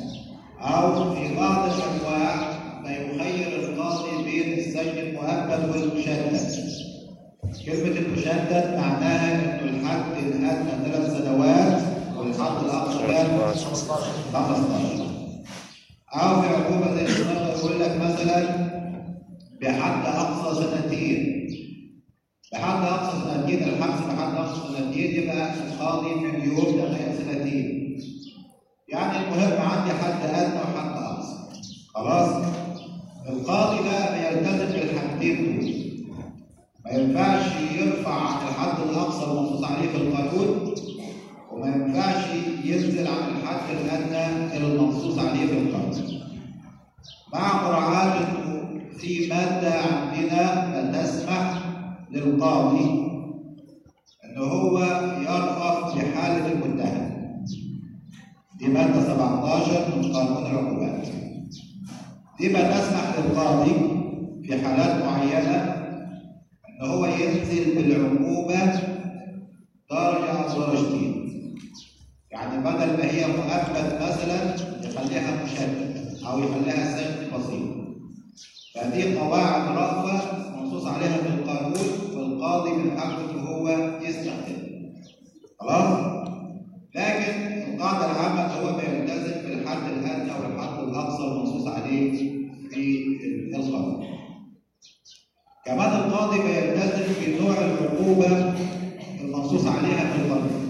أو في بعض الأنواع ما يخير القاضي بين السجن المؤبد والمشدد كلمة المشدد معناها إنه الحد الأدنى ثلاث سنوات والحد الأقصى كام؟ 15 أو في عقوبة زي النهارده يقول لك مثلا بحد أقصى سنتين بحد أقصى سنتين الحبس بحد أقصى سنتين يبقى القاضي من يوم لغاية سنتين يعني المهم عندي حد أدنى وحد أقصى خلاص القاضي بقى بيلتزم بالحاجتين دول ما ينفعش يرفع عن الحد الأقصى المنصوص عليه في القانون وما ينفعش ينزل عن الحد الأدنى المنصوص عليه في القانون مع مراعاة إنه في مادة عندنا بتسمح للقاضي إن هو يرفض في حالة المتهم دي مادة 17 من قانون العقوبات دي بتسمح للقاضي في حالات معينة إن هو ينزل بالعقوبة درجة أو درجتين يعني بدل ما هي مؤبد مثلا يخليها مشدد او يخليها سجن بسيط فدي قواعد رأفة منصوص عليها في القانون والقاضي من حقه ان هو يستخدمها خلاص لكن القاعدة العامة ان هو بيلتزم بالحد الأدنى والحد الأقصى المنصوص عليه في القانون كمان القاضي بيلتزم بنوع العقوبة المنصوص عليها في القانون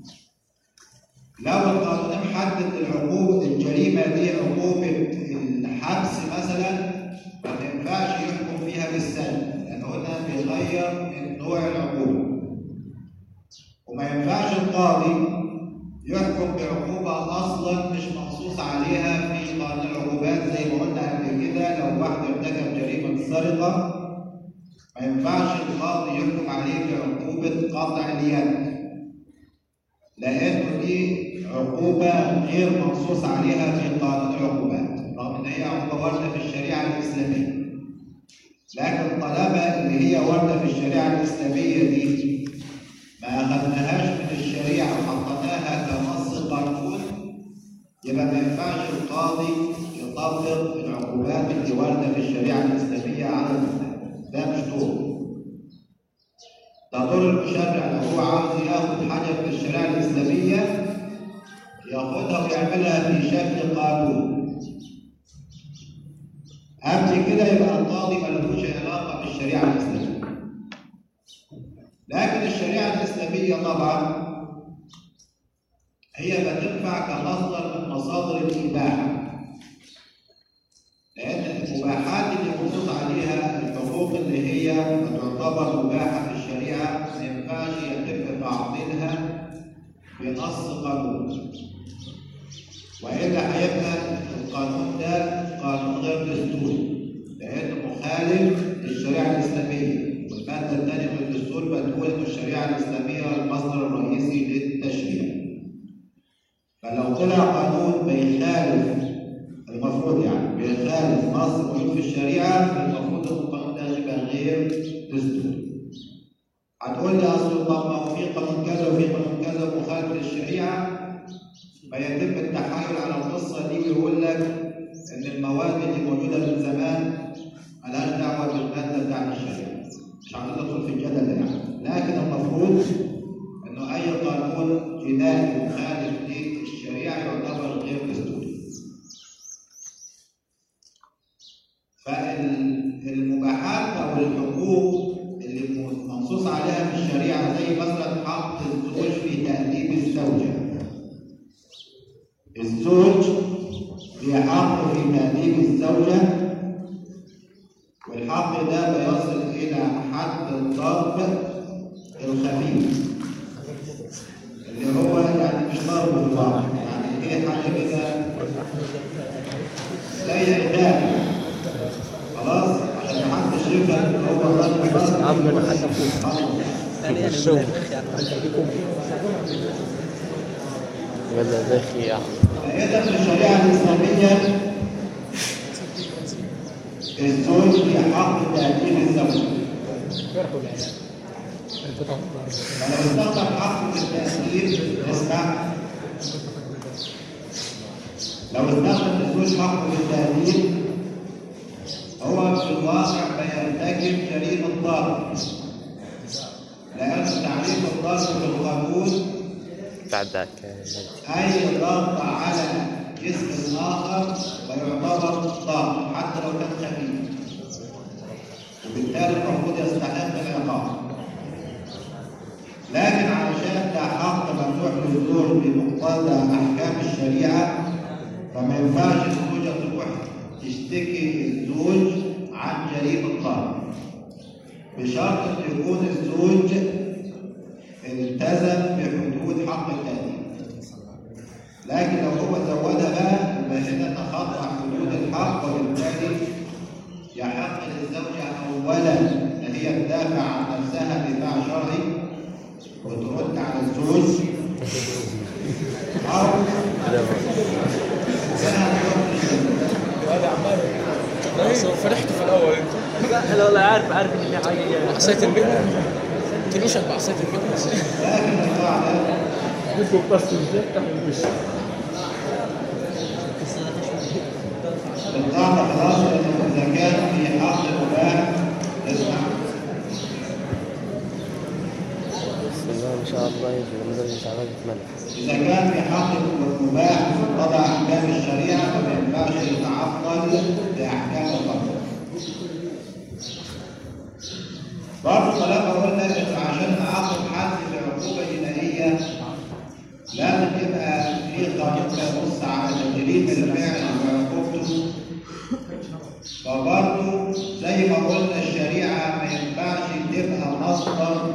لو القانون محدد العقوبة الجريمة دي عقوبة الحبس مثلا ما ينفعش يحكم فيها بالسجن لأن هنا بيغير من نوع العقوبة وما ينفعش القاضي يحكم بعقوبة أصلا مش منصوص عليها في قانون العقوبات زي ما قلنا قبل كده لو واحد ارتكب جريمة سرقة ما ينفعش القاضي يحكم عليه بعقوبة قطع اليد لأنه دي عقوبة غير منصوص عليها في قانون العقوبات رغم إن هي عقوبة واردة في الشريعة الإسلامية لكن طالما اللي هي واردة في الشريعة الإسلامية دي ما أخذناهاش من الشريعة وحطيناها كنص قانون يبقى ما ينفعش القاضي يطبق العقوبات اللي واردة في الشريعة الإسلامية على المسلم ده مش دور ده دور المشرع لو هو عاوز ياخد حاجه في الشريعه الاسلاميه ياخدها ويعملها في شكل قانون قبل كده يبقى القاضي ملوش علاقه بالشريعه الاسلاميه لكن الشريعه الاسلاميه طبعا هي بتنفع كمصدر من مصادر الاباحه لأن المباحات اللي منصوص عليها الحقوق اللي هي تعتبر مباحة في الشريعة ما ينفعش يتم تعطيلها بنص قانون وإلا هيبقى القانون ده قانون غير دستوري لأنه مخالف للشريعة الإسلامية والمادة الثانية من الدستور بتقول إن الشريعة الإسلامية المصدر الرئيسي للتشريع فلو طلع قانون بيخالف المفروض يعني بيخالف نص موجود في الشريعه المفروض ان القانون ده يبقى غير دستوري. هتقول لي اصل طب ما هو في قانون كذا وفي قانون كذا مخالف للشريعه فيتم التحايل على القصه دي ويقول لك ان المواد اللي موجوده من زمان ملهاش دعوه بالماده بتاعت الشريعه. مش عايزين ندخل في الجدل ده يعني، لكن المفروض انه اي قانون جنائي مخالف للشريعه يعتبر غير دستوري. فالمباحات او الحقوق اللي منصوص عليها في الشريعه زي مثلا حق الزوج في تأديب الزوجه. الزوج له حق في تأديب الزوجه والحق ده بيصل الى حد الضرب الخفيف اللي هو يعني مش ضرب بالبعض يعني هي حاجه كده زي اعدام خلاص عشان محدش يفهم ان هو ضرب بس عم انا حتى فوق الشغل ولا داخي يا عم فإذا في الشريعة الإسلامية الزوج له حق تأديب الزوجة فلو استخدم حق في التأديب اسمع لو استخدم الزوج حقه بالتهديد هو في الواقع بيرتكب جريمة ضرب لأن تعريف الضرب في القانون بعد ذاك أي ضغط على جسم آخر ويعتبر ضرب حتى لو كان خفيف وبالتالي المفروض يستحق العقاب لكن علشان ده حق ممنوع للزوج بمقتضى أحكام الشريعة فما ينفعش الزوجة تروح تشتكي الزوج عن جريمة ضرب بشرط أن يكون الزوج التزم بحدود حق التأديب لكن لو هو زودها بقى يبقى هنا تخطى حدود الحق وبالتالي يحق للزوجة أولا أن هي تدافع عن نفسها دفاع شرعي وترد على الزوج أو إنها تروح هذا عمال اصلا فرحت في الاول انت لا والله عارف عارف ان في حاجه جايه عصايه البيت تلوشك بعصايه البيت بس لكن القاعدة بدك بس تفتح الوش القاعدة خلاص إنه إذا كان في حق المباح اسمع بسم الله ما شاء الله يجي المدرس تعبان يتمنى إذا كان في حق المباح وضع أحكام الشريعة فما ينفعش يتعطل بأحكام القانون. برضه طالما قلنا إن عشان نعاقب حد بعقوبة جنائية لازم يبقى في قانون يبص على تجريم الفعل وعقوبته فبرضه زي ما قلنا الشريعة ما ينفعش تبقى مصدر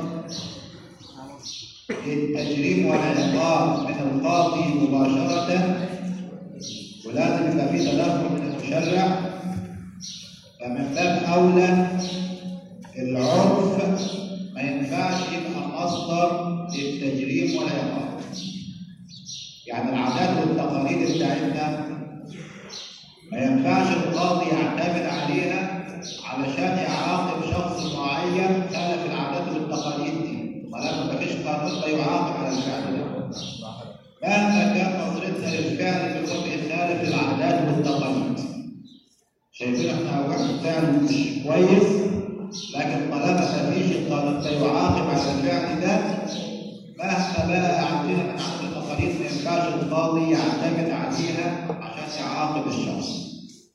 التجريم والعقاب من القاضي مباشرة ولازم يبقى في تدخل من المشرع فمن باب أولى العرف ما ينفعش يبقى مصدر للتجريم والعقاب يعني العادات والتقاليد بتاعتنا ما ينفعش القاضي يعتمد عليها علشان يعاقب شخص معين خالف العادات والتقاليد دي طالما ما فيش قانون لا يعاقب على الفعل ده مهما كان نظرتنا للفعل بيكون يخالف العادات والتقاليد شايفين احنا واحد فعل مش كويس لكن طالما ما فيش قانون لا يعاقب على الفعل ده مهما بقى عندنا من عند التقاليد ما ينفعش القاضي يعتمد عليها عشان يعاقب الشخص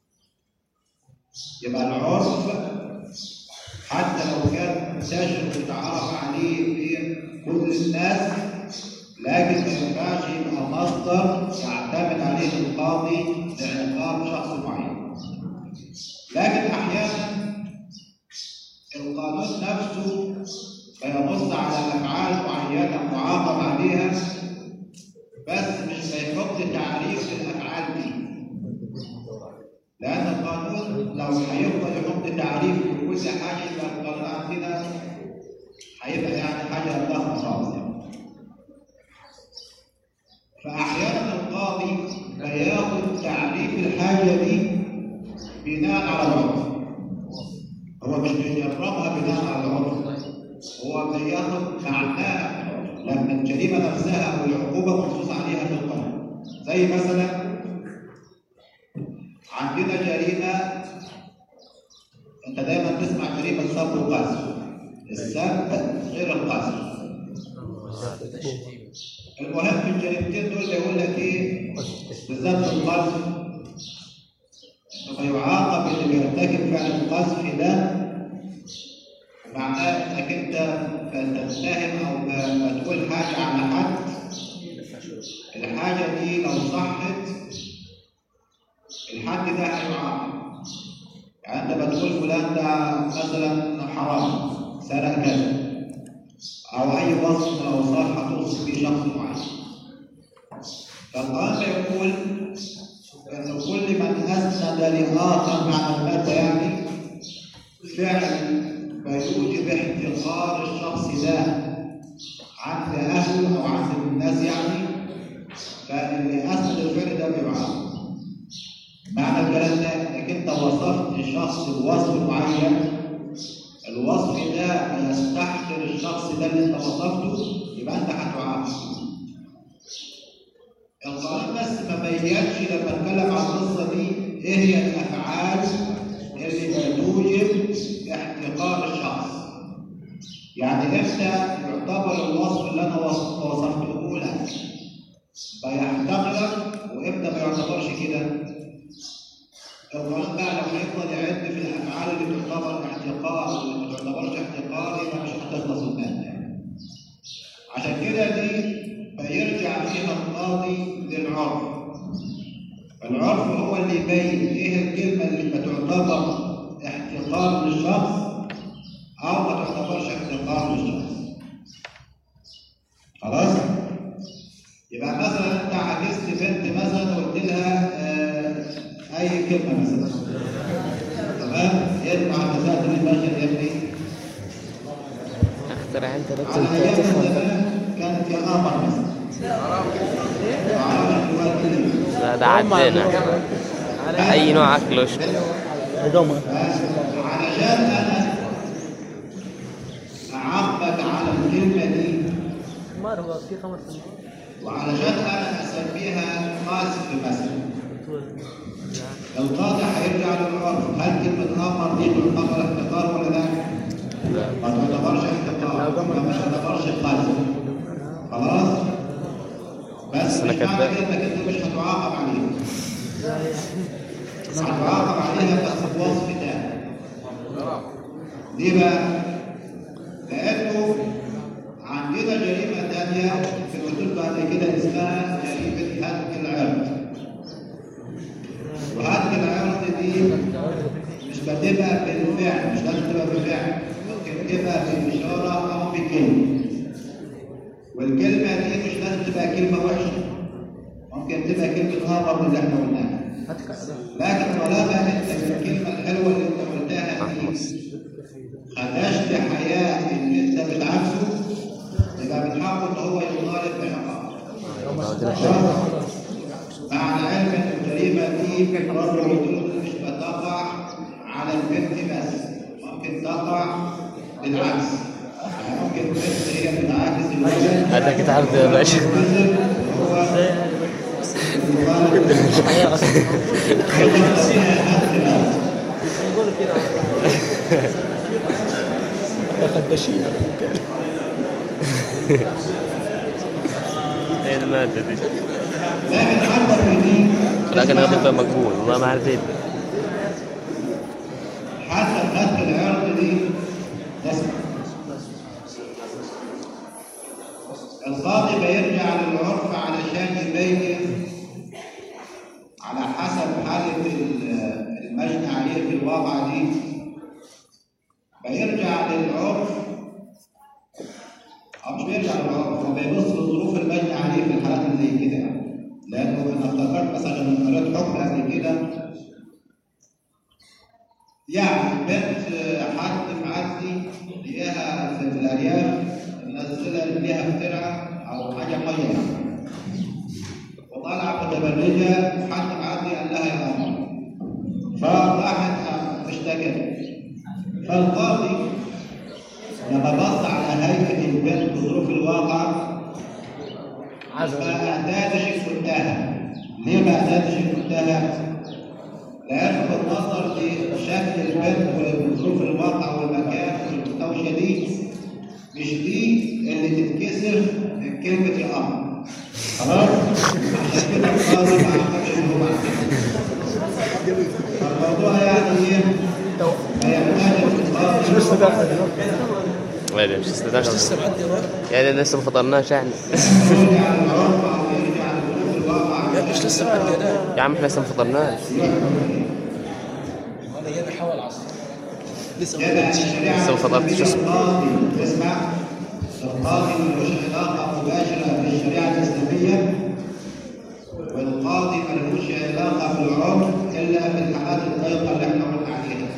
يبقى العرف حتى لو كان منتشر ومتعارف عليه بين كل الناس لكن ما ينفعش يبقى مصدر يعتمد عليه القاضي لعقاب شخص معين لكن احيانا القانون نفسه بينص على افعال معينه معاقب عليها بس مش بيحط تعريف للافعال دي لأن القانون لو هيفضل يحط تعريف لكل حاجة يبقى القانون عندنا هيبقى يعني حاجة ضخمة خالص يعني. فأحيانا القاضي بياخد تعريف الحاجة دي بناء على العرف هو مش بيجربها بناء على العرف هو بياخد معناها لما الجريمة نفسها أو العقوبة منصوص عليها في القانون زي مثلا عندنا جريمة أنت دايما تسمع جريمة سب وقذف السب غير القذف المهم في الجريمتين دول يقول لك إيه بالذات في القذف إنه يعاقب اللي بيرتكب فعل القذف ده معناه إنك أنت تتهم أو ما تقول حاجة على حد الحاجة دي لو صحت الحد ده هيعاقب يعني انت بتقول فلان ده مثلا حرام سرق كذا او اي وصف من الاوصاف هتوصف بيه شخص معين فالقانون يقول ان كل من اسند لاخر مع الماده يعني فعل فيوجب احتقار الشخص ده عند اهله او عند الناس يعني فاللي اسند الفعل ده بيعاقب معنى الكلام ده انك انت وصفت الشخص بوصف معين الوصف ده يستحقر الشخص ده اللي انت وصفته يبقى انت هتعاقب القانون بس ما بينش لما اتكلم عن القصه دي ايه هي الافعال اللي بتوجب احتقار الشخص يعني امتى يعتبر الوصف اللي انا وصف- وصفته لك بيحتقرك وامتى ما يعتبرش كده القانون بقى لما يفضل يعد في الافعال اللي تعتبر احتقار واللي ما تعتبرش احتقار يبقى مش هتخلص الماده عشان كده دي فيرجع فيها القاضي للعرف العرف هو اللي يبين ايه الكلمه اللي بتعتبر احتقار للشخص او ما تعتبرش احتقار للشخص خلاص يبقى مثلا انت عكست بنت مثلا وقلت لها آه اي كلمه مثلا تمام يطلع مساله البشر يا ابني اخترع انت على لازم ايام تفهم زمان كانت يا قمر مثلا عربي دلوقتي لا ده عدينا اي نوع اكل وشرب هدومه علشان انا اعبد على الكلمه دي مار هو في خمر سنين وعلشان انا اسميها قاسف مثلا القاضي هيرجع للعرف هل كلمه قمر دي تعتبر احتقار ولا لا؟ ما تعتبرش احتقار ما تعتبرش قاسف خلاص؟ بس أنا مش معنى كذاب. كده انك انت مش هتعاقب عليها هتعاقب عليها بس بوصف تاني ليه بقى؟ لأنه عندنا جريمة تانية في الوجود بعد كده اسمها جريمة هتك العرض. وهتك العرض دي مش بتبقى بالفعل مش لازم تبقى بالفعل ممكن تبقى بإشارة أو بكلمة. والكلمة دي مش لازم تبقى كلمة وحشة. ممكن تبقى كلمة أمر من اللي احنا قلناها. لكن طالما انت الكلمة الحلوة اللي انت قلتها دي خدشت حياة اللي انت بتعكسه يبقى من حقه ان هو يطالب بعقاب. مع العلم ان الجريمة دي برضه الحدود مش بتقع على البنت بس ممكن تقع بالعكس يعني ممكن البنت هي بتعاكس الولد هذا كنت عارف يا باشا خداشين ايه المادة دي لكن حتى في دي لكن غدا فيها مقبول والله ما عارف ايه حتى خدت العرض دي تسمع القاضي بيرجع للعرف علشان يبين على حسب حالة ال- المجني عليه في الواقعة دي بيرجع للعرف أو مش بيرجع للعرف هو بيبص للظروف المجني عليه في الحالات اللي زي كده يعني لأنه أنا افتكرت مثلا لما قريت حكم قبل كده يعني بنت حد معدي لقاها في الارياف منزله رجليها في ترعه او حاجه ميه يعني وطالعه متبرجه وحد معدي قال لها يا قمر فراحت اشتكت فالقاضي لما بص على هيئه البنت وظروف الواقع ما اهدادش كنتها ليه ما اهدادش كنتها؟ لأنه بالنظر لشكل البنت وظروف الواقع والمكان والمستوشى دي مش دي اللي تتكسر من كلمة الأمر. خلاص؟ عشان كده القاضي ما عملش اللي هو عمله. فالموضوع يعني إيه؟ ما يحتاج القاضي شو استدعى وين مش استدعى لسه معدي وقت يعني لسه ما فطرناش يعني يرجع للعرف أو يرجع لظروف الواقع لا مش لسه معدي انا يا عم احنا لسه ما فطرناش انا جاي بحاول العصر لسه ما كده بدأتش. الشريعة لسه ما فضلتش الإسلامية اسمه. القاضي اسمع القاضي ملوش علاقة مباشرة بالشريعة الإسلامية والقاضي ملوش علاقة بالعرف إلا في الحالات الضيقة اللي احنا قلنا عليها.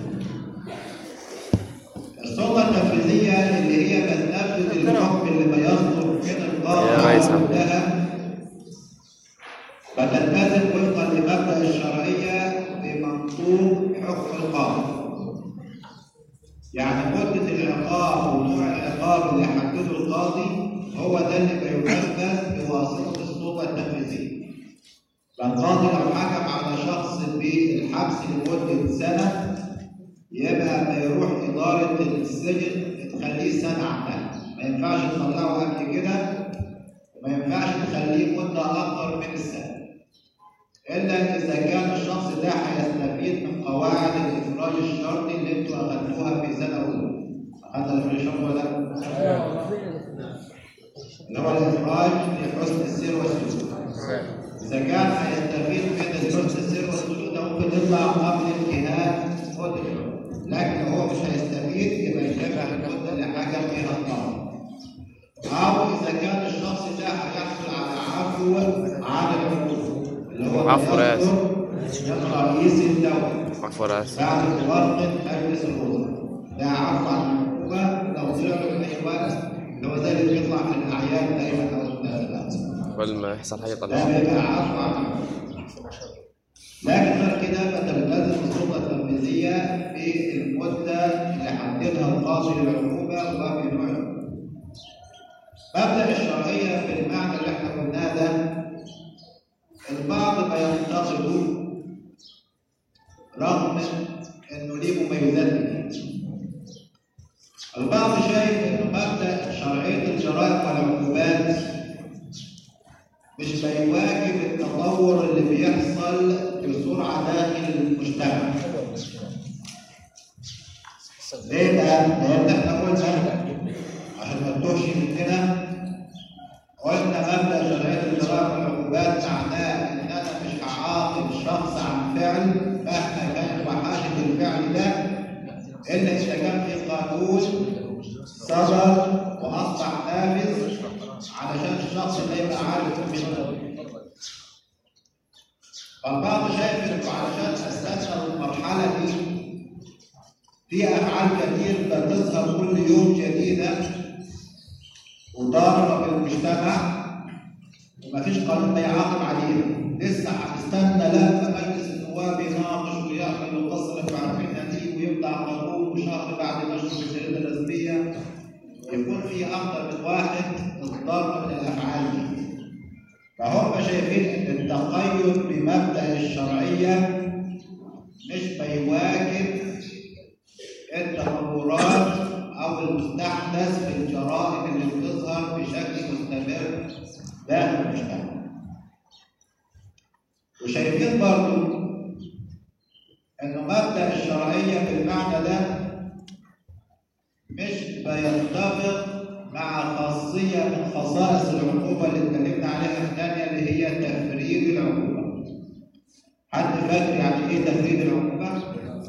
السلطة التنفيذية اللي هي بتنفذ الحكم اللي بيصدر من القاضي يا ريس عم. وحدها فتلتزم وفقا لمبدأ الشرعية بمنطوق حكم القاضي. يعني مدة العقاب ونوع العقاب اللي حدده القاضي هو ده اللي بينفذ بواسطة السلطة التنفيذية. فالقاضي لو حكم على شخص بالحبس لمدة سنة يبقى ما يروح إدارة السجن تخليه سنة عنها ما ينفعش تطلعه قبل كده وما ينفعش تخليه مدة أكتر من السنة إلا إذا كان الشخص ده هيستفيد من قواعد الإفراج الشرطي اللي أنتوا أخدتوها في سنة أولى أخدنا الإفراج الشرطي ولا لأ؟ اللي هو الإفراج في حسن السير والسلوك إذا كان هيستفيد من حسن السير والسلوك ده ممكن يطلع قبل انتهاء مدة الحكم لكن هو مش هيستفيد يبقى يتابع المدة اللي حكم فيها القاضي أو إذا كان الشخص ده هيحصل على عفو عن العقوبة اللي هو عفو رئاسي. يطلع رئيس الدولة عفو رئاسي بعد موافقة مجلس الوزراء ده عفو عن العقوبة لو طلع له من أي وقت اللي هو زي اللي بيطلع في الأعياد دايما أو المناسبات قبل ما يحصل حاجة ده طلع بيبقى عفو عن العقوبة لكن غير كده فتلتزم السلطة التنفيذية في المدة اللي حددها القاضي للعقوبة وفي نوع العقوبة. مبدأ الشرعية في المعنى اللي احنا قلناه ده البعض بينتقده رغم انه ليه مميزات كتير. البعض شايف انه مبدأ شرعية الجرائم والعقوبات مش بيواكب التطور اللي بيحصل بسرعة داخل المجتمع. ليه بقى؟ لأن احنا قلنا عشان ما تتوهش مننا قلنا مبدأ شرعية الجرائم والعقوبات معناه إن أنا مش هعاقب شخص عن فعل مهما كانت وحاشة الفعل ده إلا إذا كان في قانون صدر وأصبح نافذ علشان الشخص ده يبقى عارف منه فالبعض شايف انه علشان استثنى المرحله دي في افعال كتير بتظهر كل يوم جديده وضاره بالمجتمع ومفيش قانون بيعاقب عليها لسه هتستنى لما مجلس النواب يناقش ويعمل وتصرف عن النتيجه ويبدا قانون وشهر بعد ما يشوف الجريده الرسميه يكون في اكثر من واحد اصدار من الافعال دي فهم شايفين ان التقيد بمبدا الشرعيه مش بيواكب التطورات او المستحدث في الجرائم اللي بتظهر بشكل مستمر داخل المجتمع وشايفين برضو انه مبدا الشرعيه بالمعنى ده مش بيتفق مع خاصية من خصائص العقوبة اللي اتكلمنا عليها الثانية اللي هي تفريد العقوبة. حد فاكر يعني ايه تفريد العقوبة؟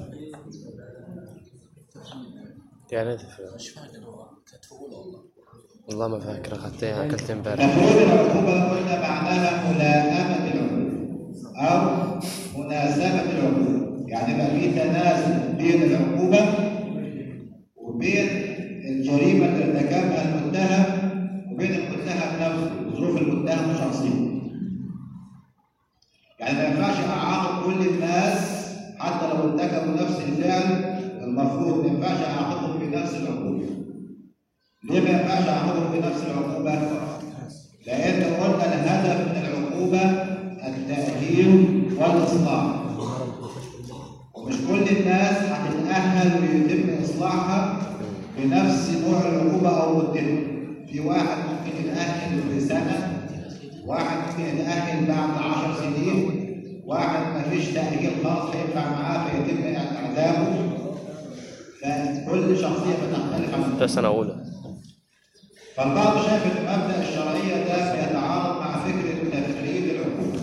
يعني إيه تفرق؟ مش فاكر هو كانت في اولى والله والله ما فاكر اخذتها اكلت امبارح تفريد العقوبة قلنا معناها ملائمة العقوبة أو مناسبة العقوبة. يعني بقى في تناسب بين العقوبة وبين الجريمة اللي ارتكبها المتهم وبين المتهم نفسه وظروف المتهم الشخصية. يعني ما ينفعش أعاقب كل الناس حتى لو ارتكبوا نفس الفعل المفروض ما ينفعش أعاقبهم بنفس العقوبة. ليه ما ينفعش أعاقبهم بنفس العقوبة؟ لأن قلنا الهدف من العقوبة التأهيل والإصلاح. ومش كل الناس هتتأهل ويتم إصلاحها بنفس نوع العقوبة أو مدته. في واحد ممكن يتأهل في سنة، واحد ممكن يتأهل بعد عشر سنين، واحد ما فيش تأهيل خالص هينفع معاه فيتم إعدامه. فكل شخصية بتختلف عن ده سنة أولى فالبعض شايف ان مبدا الشرعيه ده بيتعارض مع فكره تفريد العقوبه.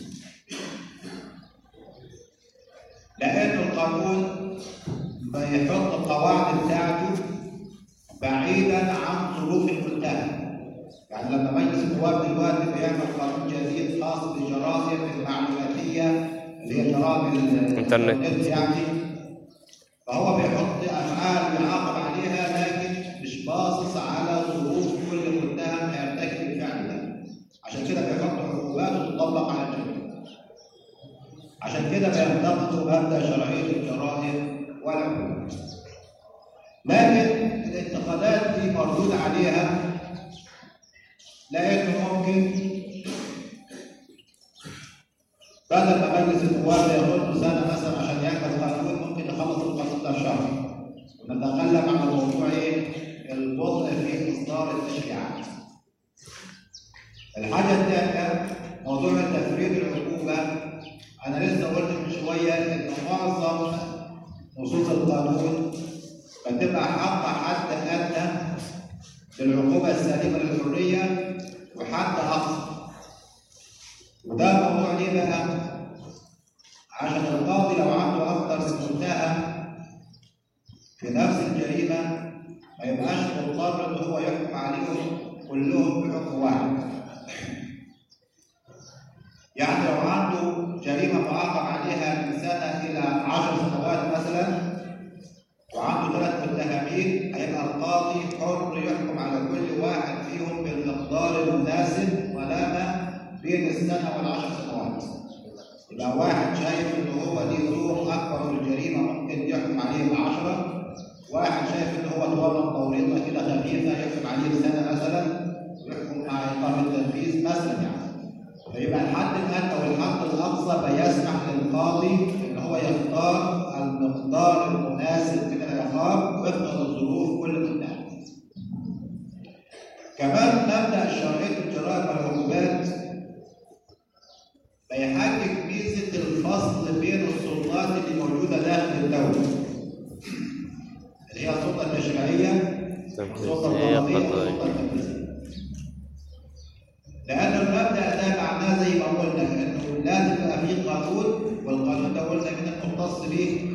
لان القانون بيحط القواعد بتاعته بعيدا عن ظروف المتهم. يعني لما مجلس النواب دلوقتي بيعمل قانون جديد خاص بالجرائم المعلوماتيه اللي هي جرائم ال- الإنترنت. يعني فهو بيحط افعال بيعاقب عليها لكن مش باصص على ظروف كل متهم هيرتكب الفعل ده عشان كده بيحط عقوبات تطبق على الجميع عشان كده بينتقدوا مبدا شرعيه الجرائم والعقوبات لكن الانتقادات دي مردود عليها لانه ممكن بدل ما مجلس النواب ياخد له سنه مثلا عشان يعمل قانون ممكن يخلص القانون ده في شهر ونتكلم عن موضوع ايه؟ البطء في اصدار التشريعات. الحاجه الثانيه موضوع تفريد العقوبه انا لسه قلت من شويه ان معظم نصوص القانون بتبقى حاطه حد ادنى للعقوبه السالمه للحريه وحد اقصى. وده موضوع ليه بقى؟ عشان القاضي لو عنده اكتر من متهم في نفس الجريمه ما يبقاش مضطر ان هو يحكم عليهم كلهم بحكم واحد. يعني لو عنده جريمه معاقب عليها من سنه الى عشر سنوات مثلا وعنده ثلاث متهمين هيبقى القاضي حر يحكم على كل واحد فيهم بالمقدار المناسب ولما بين السنه والعشر سنوات. يبقى واحد شايف ان هو ليه دور اكبر في الجريمه ممكن يحكم عليه بعشره واحد شايف ان هو اتورط توريطه كده خفيفه يحكم عليه بسنه مثلا ويحكم مع ايقاف التنفيذ مثلا يعني. فيبقى الحد الادنى والحد الاقصى بيسمح للقاضي ان هو يختار المقدار المناسب من العقاب وفقا لظروف كل متهم. كمان مبدا شرعيه الجرائم والعقوبات بيحقق ميزه الفصل بين السلطات اللي موجوده داخل الدوله. اللي هي السلطه التشريعيه والسلطه تنفيذية القضائيه قضائية والسلطه التنفيذيه. لأن المبدأ ده معناه زي ما قلنا إنه لازم يبقى فيه قانون والقانون ده قلنا كده مختص بيه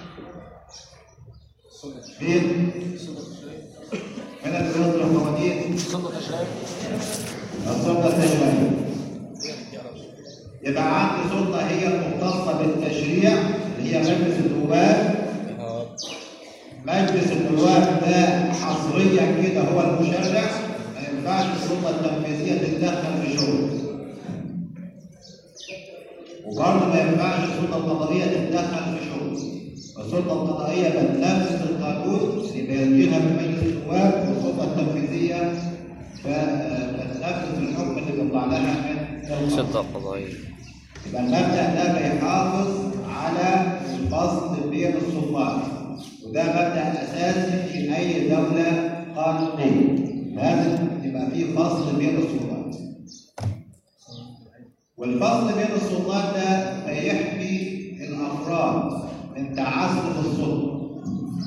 مين؟ من اللي بيصدر القوانين؟ سلطه تشريعيه السلطة التشريعية. يبقى عندي سلطة هي المختصة بالتشريع اللي هي مجلس النواب مجلس النواب ده حصريا كده هو المشرع ما ينفعش السلطه التنفيذيه تتدخل في شغله وبرضه ما ينفعش السلطه القضائيه تتدخل في شغله السلطه القضائيه بتنفذ القانون اللي بيجيها من مجلس النواب والسلطه التنفيذيه بتنفذ الحكم اللي بيطلع لها من القانون. شرطة قضائية يبقى المبدأ ده بيحافظ على الفصل بين السلطات وده مبدأ أساسي في أي دولة قانونية لازم يبقى فيه فصل بين السلطات والفصل بين السلطات ده بيحمي الأفراد من تعسف السلطة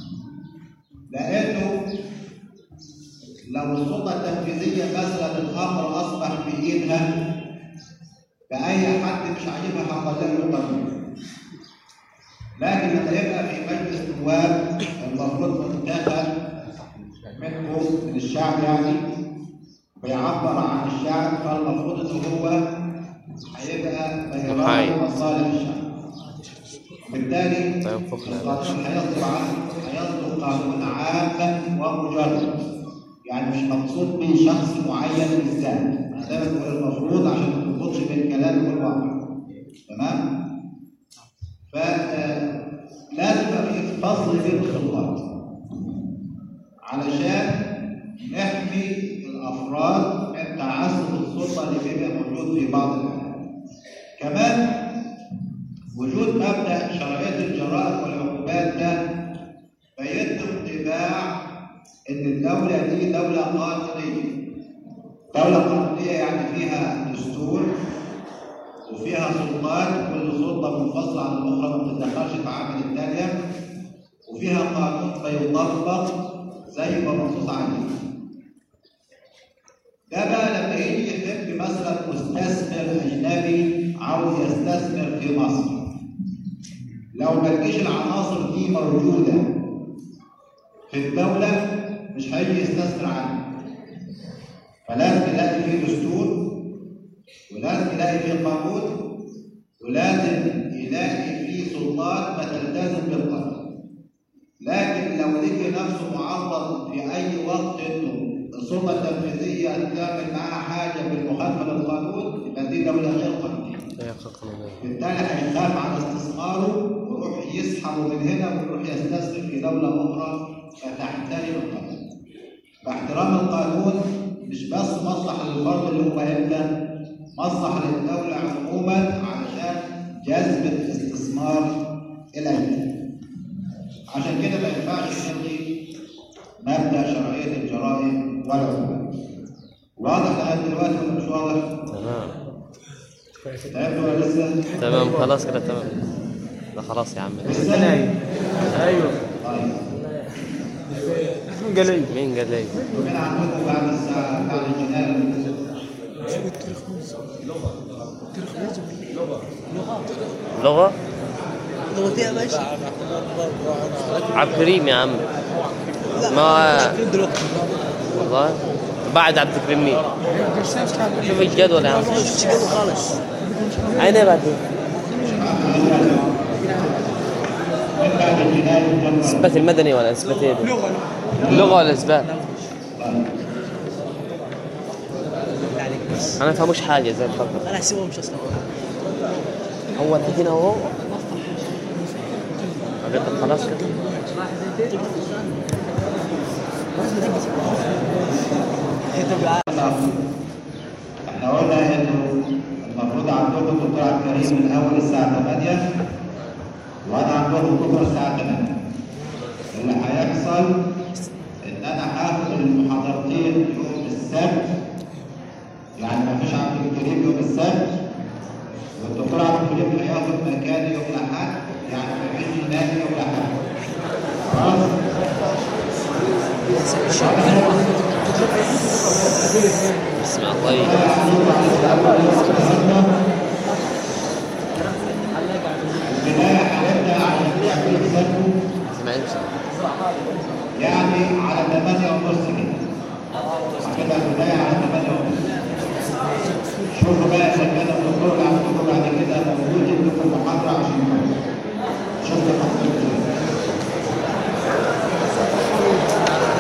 لأنه لو السلطة التنفيذية مثلا الأمر أصبح بإيدها فأي حد مش عاجبها هطلع له قانون. لكن لما يبقى في مجلس نواب المفروض منتخب منكم من الشعب يعني بيعبر عن الشعب فالمفروض ان هو هيبقى محايد. بيراعي مصالح الشعب. بالتالي طيب، فخر. القانون هيصدر عنه هيصدر قانون عام ومجرد يعني مش مقصود به شخص معين بالذات انا دايما بقول المفروض عشان ما تربطش بين الكلام والواقع تمام فلازم يبقى في فصل بين السلطات علشان نحمي الافراد من تعسف السلطه اللي بيبقى موجود في بعض الاحيان كمان وجود مبدا شرعيه الجرائم والعقوبات ده بيدي انطباع ان الدوله دي دوله قانونيه دوله قانونيه يعني فيها دستور وفيها سلطات كل سلطه منفصله عن الاخرى ما بتتدخلش في عمل الثانيه وفيها قانون بيطبق زي ما منصوص عليه ده بقى لما يجي يحب مثلا مستثمر اجنبي عاوز يستثمر في مصر لو ما تجيش العناصر دي موجوده في الدوله مش هيجي يستثمر عنها فلازم يلاقي فيه دستور ولازم يلاقي فيه قانون ولازم يلاقي فيه سلطات ما تلتزم بالقانون لكن لو لقي نفسه معرض في اي وقت انه السلطه التنفيذيه تعمل معاه حاجه بالمخالفه للقانون يبقى دي دوله غير قانونيه هي قانونية بالتالي هيخاف على استثماره ويروح يسحب من هنا ويروح يستثمر في دوله اخرى فتحترم القانون. فاحترام القانون مش بس مصلحه للفرد اللي هو يبدا مصلحه للدوله عموما علشان جذب الاستثمار إليه عشان كده ما ينفعش نلغي مبدأ شرعية الجرائم والعقوبات واضح لحد دلوقتي ولا مش واضح؟ تمام تعبت ولا لسه؟ تمام خلاص كده تمام لا خلاص يا عم لسه؟ ايوه طيب قال لي مين قال لي مين عندكم بعد الساعة بعد الجنائي لغة لغه فيها ماشي عبد الكريم يا عم ما دلوقتي والله بعد عبد الكريم مين شوف الجدول يا عم ما شفتش كده خالص عيني بعد من بعد الجنائي اثبات المدني ولا اثبات ايه ده؟ لغة ولا اثبات عليك بس انا ما فهموش حاجة زي الفضل انا هسيبهم مش اصلا هو الحين اهو قلت خلاص كده احنا قلنا انه المفروض عندكم الدكتور عبد الكريم من اول الساعه 8 وانا عندكم بكره الساعه 8 اللي هيحصل ان انا هاخد المحاضرتين يوم السبت يعني ما فيش عبد الكريم يوم السبت والدكتور عبد الكريم هياخد مكاني يوم الاحد يعني ما فيش ينادي يوم الاحد خلاص اسمع طيب البدايه هنبدا على الاسبوع اللي فاتوا اسمعين يعني على 8 ونص كده هتبقى البداية على 8 ونص شوفوا بقى